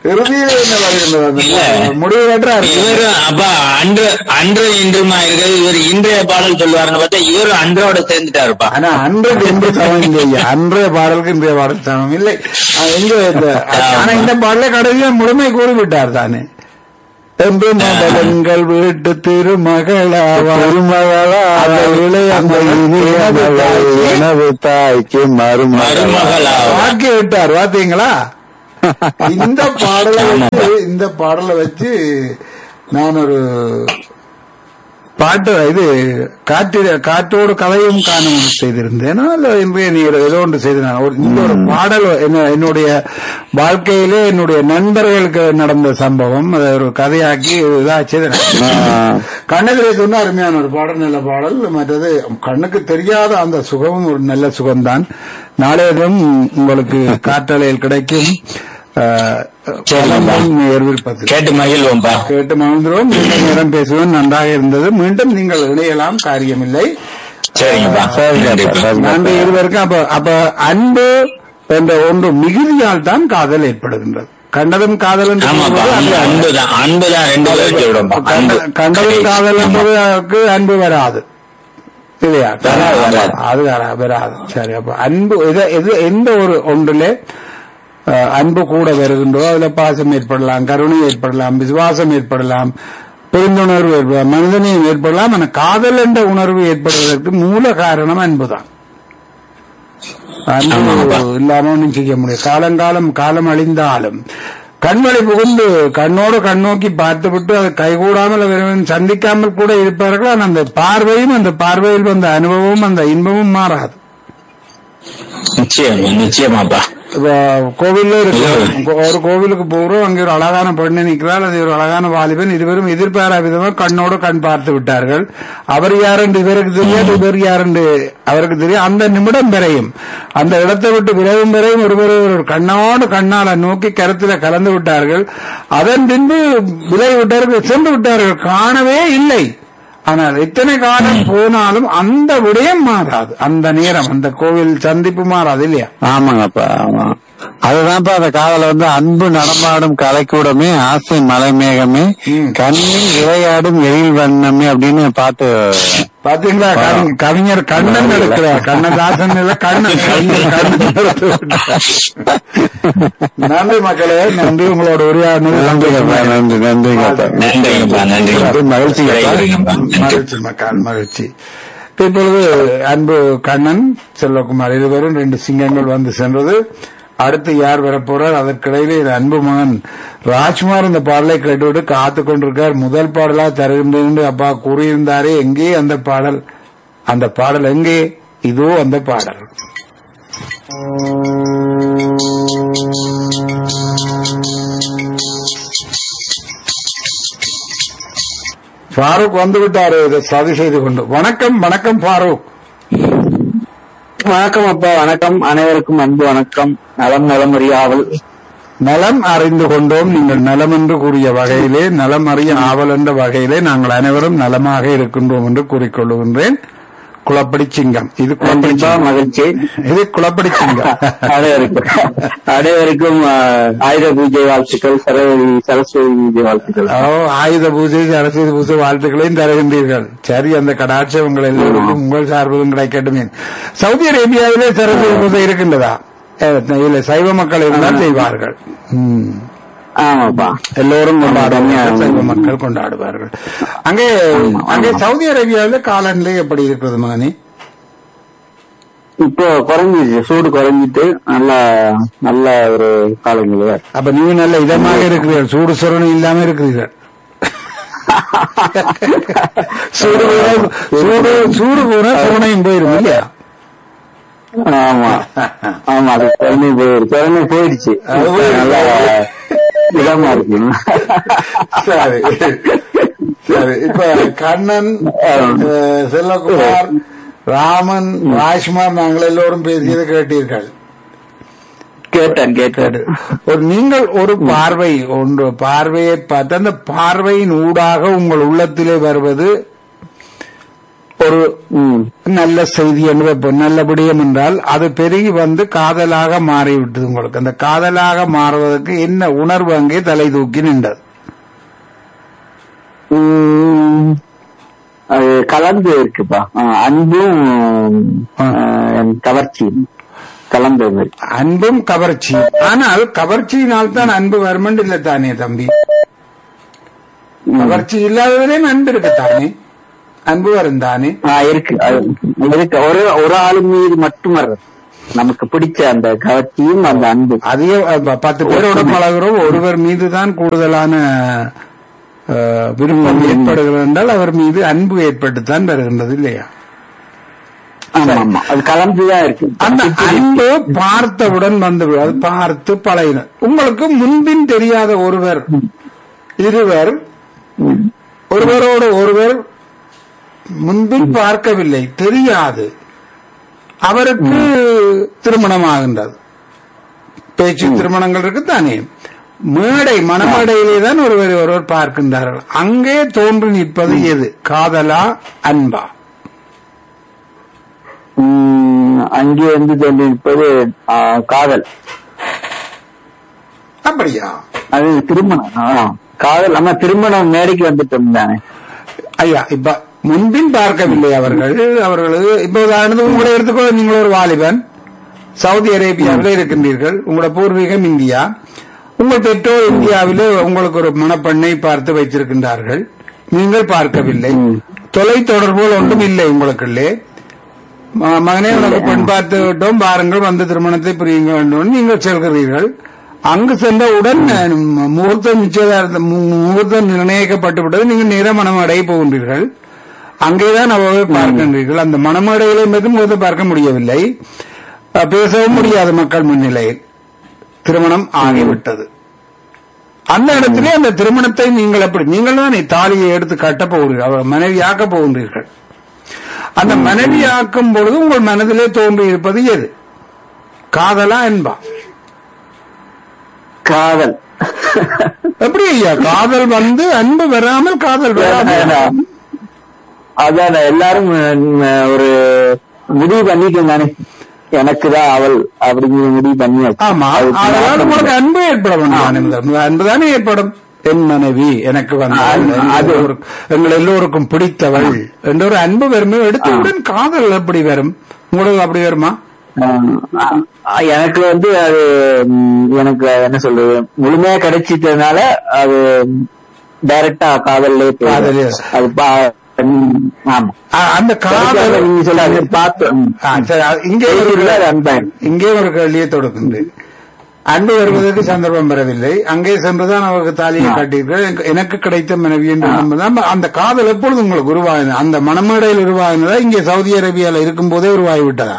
இறுதியில் என்ன வருகின்றது அந்த இல்ல. பாடல்? முடிவு பெற்றார் இவரு அப்பா அன்று அன்று இன்றுமா இருக்கிறது இவர் இன்றைய பாடல் சொல்லுவாருன்னு பார்த்தா இவரு அன்றோட சேர்ந்துட்டாருப்பா ஆனா அன்றைக்கு என்று சமம் இல்லை ஐயா. அன்றைய பாடலுக்கு இன்றைய பாடல் சமம் இல்லை ஆ, எங்க இந்த- ஆனா இந்த பாடலை கடைசியில் முழுமை கூறிவிட்டார் தானே என்று மகளங்கள் வீட்டு திருமகளா திருமகளா அந்த இளைய அந்த இனிய மகள் எனது தாய்க்கு மருமகள் மருமகளா வாக்கி விட்டார் பாத்தீங்களா இந்த பாடலை வச்சு இந்த பாடலை வச்சு நான் ஒரு பாட்டு இது காற்று காற்றோடு கதையும் காணும் செய்திருந்தேன் அல்ல இன்றைய நீர் ஏதோ ஒன்று செய்தேன் ஒரு இந்த ஒரு பாடல் என்ன- என்னுடைய வாழ்க்கையிலே என்னுடைய நண்பர்களுக்கு நடந்த சம்பவம் அதை ஒரு கதையாக்கி இதா செய்தேன் கண்ணதிலே சொன்ன அருமையான ஒரு பாடல் நல்ல பாடல் மற்றது கண்ணுக்கு தெரியாத அந்த சுகமும் ஒரு நல்ல சுகம்தான் நாளைய தினம் உங்களுக்கு காற்றலையில் கிடைக்கும் ஆஹ், பலமும் விருப்பத்தில் கேட்டு மகிழ்வோம்பா கேட்டு மகிழ்ந்துருவோம் நீண்ட நேரம் பேசுவோம் நன்றாக இருந்தது மீண்டும் நீங்கள் இணையலாம் காரியமில்லை சரிங்கப்பா நன்றிப்பா. நன்றி இருவருக்கும் அப்ப அப்ப அன்பு என்ற ஒன்று மிகுதியால் தான் காதல் ஏற்படுகின்றது கண்டதும் காதல் என்று ஆமாப்பா சொல்வது அன்பு- அல்ல. அன்புதான் அன்புதான் ரெண்டு பேருக்கு விடும்பா அன்பு கண்ட- கண்டதும் காதல் என்பதற்கு அன்பு வராது இல்லையா வராது, வராது. அது வரா- வராது சரி அப்ப அன்பு எது எது எந்த ஒரு ஒன்றிலே அஹ், அன்பு கூட வருகின்றோ அதுல பாசம் ஏற்படலாம் கருணை ஏற்படலாம் விசுவாசம் ஏற்படலாம் பெருந்துணர்வு ஏற்படலாம் மனிதனையும் ஏற்படலாம் ஆனா காதல் என்ற உணர்வு ஏற்படுவதற்கு மூல காரணம் அன்புதான் அன்பு இல்லாம ஒன்றும் செய்ய முடியும் காலங்காலம் காலம் அழிந்தாலும் கண்வழி புகுந்து கண்ணோடு கண்ணோக்கி பார்த்துவிட்டு அது கைகூடாமல் அவர்கள் சந்திக்காமல் கூட இருப்பார்கள் ஆனால் அந்த பார்வையும் அந்த பார்வையில் வந்த அனுபவமும் அந்த இன்பமும் மாறாது நிச்சயமா நிச்சயமாப்பா இப்ப கோவில்ல இருக்கு ஒரு கோவிலுக்கு போறோம் அங்கே ஒரு அழகான பெண்ணு நிற்கிறாள் அது ஒரு அழகான வாலிபன் இருவரும் எதிர்பாரா விதமா கண்ணோடு கண் பார்த்து விட்டார்கள் அவர் யாரென்று இவருக்கு தெரியாது இவர் யாரென்று அவருக்கு தெரியும் அந்த நிமிடம் வரையும் அந்த இடத்தை விட்டு விரைவும் வரையும் ஒருவர் ஒரு கண்ணோடு கண்ணால நோக்கி கருத்துல கலந்து விட்டார்கள் அதன் பின்பு விலகி விட்டார்கள் சென்று விட்டார்கள் காணவே இல்லை ஆனால் எத்தனை காலம் போனாலும் அந்த விடயம் மாறாது அந்த நேரம் அந்த கோவில் சந்திப்பு மாறாது இல்லையா ஆமாங்கப்பா ஆமா அதுதான்ப்பா அந்த காதல வந்து அன்பு நடமாடும் கலைக்கூடமே ஆசை மலை மேகமே ம். கண்ணில் விளையாடும் எழில் வண்ணமே அப்படின்னு பாட்டு பாத்தீங்களா கவி- கவிஞர் கண்ணன் எடுக்கிறார் கண்ணதாசன் இல்ல கண்ணன் கவிஞர் கண்ணன் எடுத்து விட்டார். நன்றி மக்களே நன்றி உங்களோட உரையாடினது நன்றிங்கப்பா நன்றி நன்றிங்கப்பா நன்றிங்கப்பா நன்றி மகிழ்ச்சி கிடைக்குதுங்கப்பா. நன்றி. மகிழ்ச்சி மக்கள் மகிழ்ச்சி இப்பொழுது அன்பு கண்ணன் செல்வகுமார் இருவரும் ரெண்டு சிங்கங்கள் வந்து சென்றது அடுத்து யார் வரப்போறார் அதற்கிடையிலே இது அன்பு மகன் ராஜ்குமார் இந்த பாடலை கேட்டுவிட்டு காத்து கொண்டிருக்கார் முதல் பாடலா தருகின்றேன் என்று அப்பா கூறியிருந்தாரே எங்கே அந்த பாடல் அந்த பாடல் எங்கே இதோ அந்த பாடல் ஃபாரூக் வந்து விட்டாரு இதை சதி செய்து கொண்டு வணக்கம் வணக்கம் ஃபாரூக் வணக்கம் அப்பா வணக்கம் அனைவருக்கும் அன்பு வணக்கம் நலம் நலமறியாவல் நலம் அறிந்து கொண்டோம் நீங்கள் நலம் என்று கூறிய வகையிலே நலம் அறிய ஆவல் என்ற வகையிலே நாங்கள் அனைவரும் நலமாக இருக்கின்றோம் என்று கூறிக்கொள்ளுகின்றேன் குளப்படி சிங்கம் இது குளப்படி கண்டிப்பா சிங்கம். மகிழ்ச்சி இது குளப்படி சிங்கம் அனைவருக்கும் அனைவருக்கும் ஆஹ், ஆயுத பூஜை வாழ்த்துக்கள் சரஸ்வதி சரஸ்வதி பூஜை வாழ்த்துக்கள் ஓ, ஆயுத பூஜை சரஸ்வதி பூஜை வாழ்த்துக்களையும் தருகின்றீர்கள் சரி அந்த கடாட்சம் உங்கள் எல்லோருக்கும் உங்கள் சார்பும் கிடைக்கட்டுமே சவுதி அரேபியாவிலே சரஸ்வதி பூஜை இருக்கின்றதா அஹ், இல்ல சைவ மக்கள் இருந்தால் செய்வார்கள் ம். ஆமாப்பா எல்லோரும் கொண்டாடுவார்கள் சைவ மக்கள் கொண்டாடுவார்கள் அங்கே அங்கே சவுதி அரேபியாவில் காலநிலை எப்படி இருக்கிறது மகனே இப்போ குறைஞ்சிச்சு சூடு குறைஞ்சிட்டு நல்ல நல்ல ஒரு காலநிலை அப்ப நீங்க நல்ல இதமாக இருக்கிறீர்கள் சூடு சுரணி இல்லாம இருக்கிறீர்கள் சூடு போனா- சூடு சூடு போனா சுரணையும் போயிரும் இல்லையா ஆமா ஆமா அது குறைஞ்சி போயிடுச்சு குறைஞ்சி போயிடுச்சு அது போயிடுச்சு. நல்லா இதமா இருக்கு சரி சரி இப்ப கண்ணன் அஹ், செல்லகுமார் ராமன் ராஜ்குமார் நாங்கள் எல்லோரும் பேசியதை கேட்டீர்கள் கேட்டேன் கேட்டேன் ஒரு நீங்கள் ஒரு பார்வை ஒன்று பார்வையை பார்த்து அந்த பார்வையின் ஊடாக உங்கள் உள்ளத்திலே வருவது ஒரு ம். நல்ல செய்தி என்று வைப்போம் நல்ல விடயம் என்றால் அது பெருகி வந்து காதலாக மாறிவிட்டது உங்களுக்கு அந்த காதலாக மாறுவதற்கு என்ன உணர்வு அங்கே தலை தூக்கி நின்றது ம், அது கலந்து இருக்குப்பா ஆ, அன்பும் ஆ, கவர்ச்சி கலந்த மாதிரி அன்பும் கவர்ச்சி ஆனால் கவர்ச்சியினால் தான் அன்பு வருமண்டு இல்லை தானே தம்பி கவர்ச்சி இல்லாதவரையும் அன்பு இருக்கு தானே அன்பு வரும் தானே ஆ, இருக்கு அது இருக்கு ஒரு ஒரு ஆளு மீது மட்டும் வர்றது நமக்கு பிடிச்ச அந்த கவர்ச்சியும் அந்த அன்பு அதிக ப- பத்து பேரோட பழகுறோம் ஒருவர் மீது தான் கூடுதலான அஹ், விருப்பம் ஏற்படுகிறது என்றால் அவர் மீது அன்பு ஏற்பட்டுத்தான் வருகின்றது இல்லையா ஆமா ஆமா அது கலந்துதான் இருக்கு அந்த அன்பு பார்த்தவுடன் வந்து அது பார்த்து பழகின உங்களுக்கு முன்பின் தெரியாத ஒருவர் இருவர் ஒருவரோடு ஒருவர் முன்பின் பார்க்கவில்லை தெரியாது அவருக்கு திருமணம் ஆகின்றது பேச்சு திருமணங்கள் இருக்குத்தானே மேடை மணமேடையிலே தான் ஒருவர் ஒருவர் பார்க்கின்றார்கள் அங்கே தோன்றி நிற்பது எது காதலா அன்பா ம், அங்கே வந்து சொல்லியிருப்பது ஆ, காதல் அப்படியா அது திருமணம் ஆ, காதல் நம்ம திருமணம் மேடைக்கு வந்துட்டோம் தானே ஐயா இப்ப முன்பின் பார்க்கவில்லை அவர்கள் அவர்கள் இப்ப உதாரணத்துக்கு உங்களை எடுத்துக்கோ நீங்கள் ஒரு வாலிபன் சவுதி அரேபியாவில் இருக்கின்றீர்கள் உங்களோட பூர்வீகம் இந்தியா உங்கள் பெற்றோர் இந்தியாவிலே உங்களுக்கு ஒரு மணப்பெண்ணை பார்த்து வைத்திருக்கின்றார்கள் நீங்கள் பார்க்கவில்லை தொலை தொடர்புகள் ஒன்றும் இல்லை உங்களுக்குள்ளே ம- மகனே உனக்கு பெண் பார்த்து விட்டோம் பாருங்கள் வந்து திருமணத்தை புரியுங்க வேண்டும் நீங்கள் செல்கிறீர்கள் அங்கு சென்றவுடன் அஹ், முகூர்த்தம் நிச்சயதார்த்த மு- முகூர்த்தம் நிர்ணயிக்கப்பட்டு விட்டது நீங்கள் நேர மனமடைய போகின்றீர்கள் அங்கேதான் அவர்கள் பார்க்கின்றீர்கள் அந்த மனமடையிலே மீது முகத்தை பார்க்க முடியவில்லை அஹ், பேசவும் முடியாது மக்கள் முன்னிலையில் திருமணம் ஆகிவிட்டது அந்த இடத்திலே அந்த திருமணத்தை நீங்கள் எப்படி நீங்கள் தான் தாலியை எடுத்து கட்டப் போகிறீர்கள் அவர் மனைவியாக்க போகின்றீர்கள் அந்த மனைவியாக்கும் பொழுது உங்கள் மனதிலே தோன்றி இருப்பது எது காதலா என்பா காதல் எப்படி ஐயா காதல் வந்து அன்பு வராமல் காதல் வராமல் அதான் எல்லாரும் ம், ஒரு முடிவு பண்ணிட்டோம் தானே எனக்கு தான் அவள் அப்படிங்கிற முடிவு பண்ணியாச்சு ஆமா அதுக்கு அதனால நான் உங்களுக்கு அன்பு ஏற்பட வேண்டும் அன்பு தானே ஏற்படும் என் மனைவி எனக்கு வந்தால் அது ஒரு எங்கள் எல்லோருக்கும் பிடித்தவள் என்ற ஒரு அன்பு வரும் எடுத்தவுடன் காதல் எப்படி வரும் உங்களுக்கு அப்படி வருமா ஆ, எனக்கு வந்து அது ம், எனக்கு என்ன சொல்றது முழுமையா கிடைச்சிட்டதுனால அது டைரக்டா காதல்லே போயிடும். காதலே. அது பா- ம், ஆமா அ- அந்த காதல் நீங்க சொல்லாது பார்த்து ம். ஆ, சரி, அது இங்கே ஒரு பேசிக்கல அது அன்பாயிடும். இங்கே ஒரு கேள்வியை தொடுக்கின்றேன் அன்பு வருவதற்கு சந்தர்ப்பம் பெறவில்லை அங்கே சென்றுதான் அவருக்கு தாலியை காட்டியிருக்கிறார் எனக்கு- எனக்கு கிடைத்த மனைவி என்று நம்புதான் அந்த காதல் எப்பொழுது உங்களுக்கு உருவாகினது அந்த மணமேடையில் உருவாகினதா இங்கே சவுதி அரேபியால இருக்கும் போதே உருவாகி விட்டதா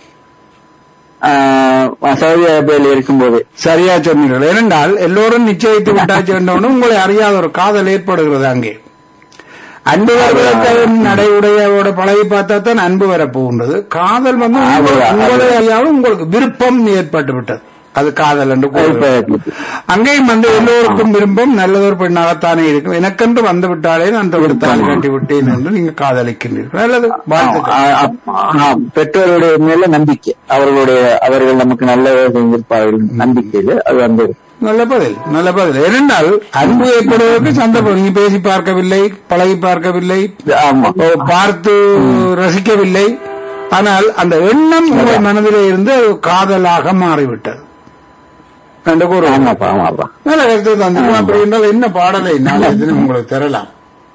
ஆ, சவுதி அரேபியாவில் இருக்கும்போது சரியா சொன்னீர்கள் ஏனென்றால் எல்லோரும் நிச்சயித்து விட்டாச்சு என்றவுடன் உங்களை அறியாத ஒரு காதல் ஏற்படுகிறது அங்கே அன்பு வருவதற்கு நடை உடையோட பழகி பார்த்தா தான் அன்பு வரப்போகின்றது காதல் வந்து உங்களுக்கு- அது- உங்களை அறியாமல் உங்களுக்கு விருப்பம் ஏற்பட்டு விட்டது அது காதல் என்று கூறுகிறது. அங்கேயும் வந்து எல்லோருக்கும் விருப்பம் நல்லதொரு பெண்ணாகத்தானே இருக்கும் எனக்கென்று வந்து விட்டாலே நான் தொடுத்தால் கட்டி விட்டேன் என்று நீங்க காதலிக்கின்றீர்கள் நல்லது வாழ்த்துக்கள் ஆ, ஆ, ஆ, பெற்றோருடைய மேல நம்பிக்கை அவர்களுடைய அவர்கள் நமக்கு நல்ல செஞ்சிருப்பார்கள் நம்பிக்கையில அது வந்து நல்ல பதில் நல்ல பதில் ஏனென்றால் அன்பு ஏற்படுவதற்கு சந்தர்ப்பம் நீங்க பேசி பார்க்கவில்லை பழகி பார்க்கவில்லை ஆமா ஓ, பார்த்து ரசிக்கவில்லை ஆனால் அந்த எண்ணம் உங்கள் மனதிலே இருந்து அது காதலாக மாறிவிட்டது என்று கூறுவோம் ஆமாப்பா ஆமாப்பா நல்ல கருத்து தந்துக்கும் அப்படி என்றால் என்ன பாடலை நாளை தினம் உங்களுக்கு தரலாம்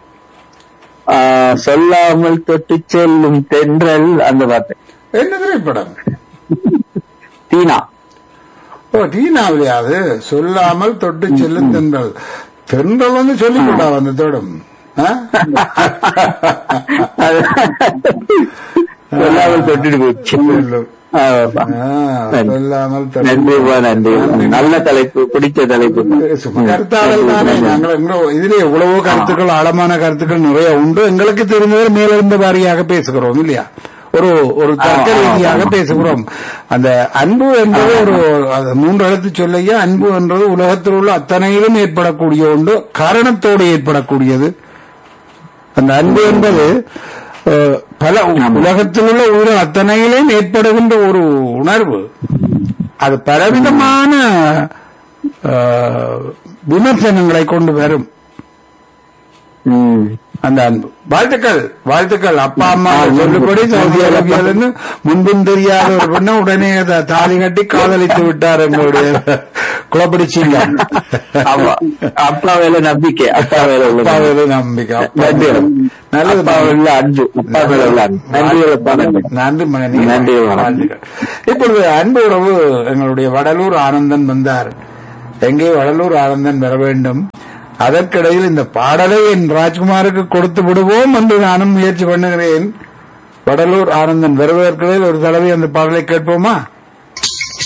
ஆ, சொல்லாமல் தொட்டு செல்லும் தென்றல் அந்த பாட்டு என்ன திரைப்படம் தீனா ஓ டீனாவிலே அது சொல்லாமல் தொட்டு செல்லும் தென்றல் தென்றல் வந்து சொல்லிவிட்டா வந்து தொடும் ஆ? அது சொல்லாமல் தொட்டுட்டு போச்சு சொல்லும். ஆமாப்பா. ஆ, சொல்லாமல் தொட்டு நன்றிப்பா நன்றி நல்ல தலைப்பு பிடிச்ச தலைப்பு சும்மா கருத்தாடல் தானே நாங்கள் எங்களோ- இதுல எவ்வளவோ கருத்துக்கள் ஆழமான கருத்துக்கள் நிறைய உண்டு எங்களுக்கு தெரிந்தவர் மேலிருந்த வாரியாக பேசுகிறோம் இல்லையா ஒரு ஒரு தர்க்க ஆ, ஆ, ரீதியாக ஆமா. பேசுகிறோம் அந்த அன்பு என்பது ஒரு அது மூன்று எழுத்து சொல்லையா அன்பு என்பது உலகத்தில் உள்ள அத்தனையிலும் ஏற்படக்கூடிய ஒன்று காரணத்தோடு ஏற்படக்கூடியது அந்த அன்பு என்பது அஹ், பல உலகத்தில் உள்ள உயிர் அத்தனையிலும் ஏற்படுகின்ற ஒரு உணர்வு அது பலவிதமான ஆஹ், விமர்சனங்களை கொண்டு வரும் ம். அந்த அன்பு வாழ்த்துக்கள் வாழ்த்துக்கள் அப்பா அம்மா சொல்லுபடி சவுதி அரேபியாவிலிருந்து முன்பின் தெரியாத ஒரு பெண்ணை உடனே த- தாலி கட்டி காதலித்து விட்டார் எங்களுடைய குளப்படி சிங்கம் ஆமா அப்பா வேலை நம்பிக்கை அப்பா வேலை உள்ள அப்பா மேல நம்பிக்கை அப்பா நன்றி. நல்லது அப்பா மகன். உள்ள அன்பு அப்பா வேலை உள்ள அன்பு நன்றி அப்பா நன்றி நன்றி மகனே. நன்றி, வணக்கம். வாழ்த்துக்கள். இப்பொழுது அன்பு உறவு எங்களுடைய வடலூர் ஆனந்தன் வந்தார் எங்கே வடலூர் ஆனந்தன் வர வேண்டும் அதற்கிடையில் இந்த பாடலை என் ராஜ்குமாருக்கு கொடுத்து விடுவோம் என்று நானும் முயற்சி பண்ணுகிறேன் வடலூர் ஆனந்தன் வருவதற்கிடையில் ஒரு தடவை அந்த பாடலை கேட்போமா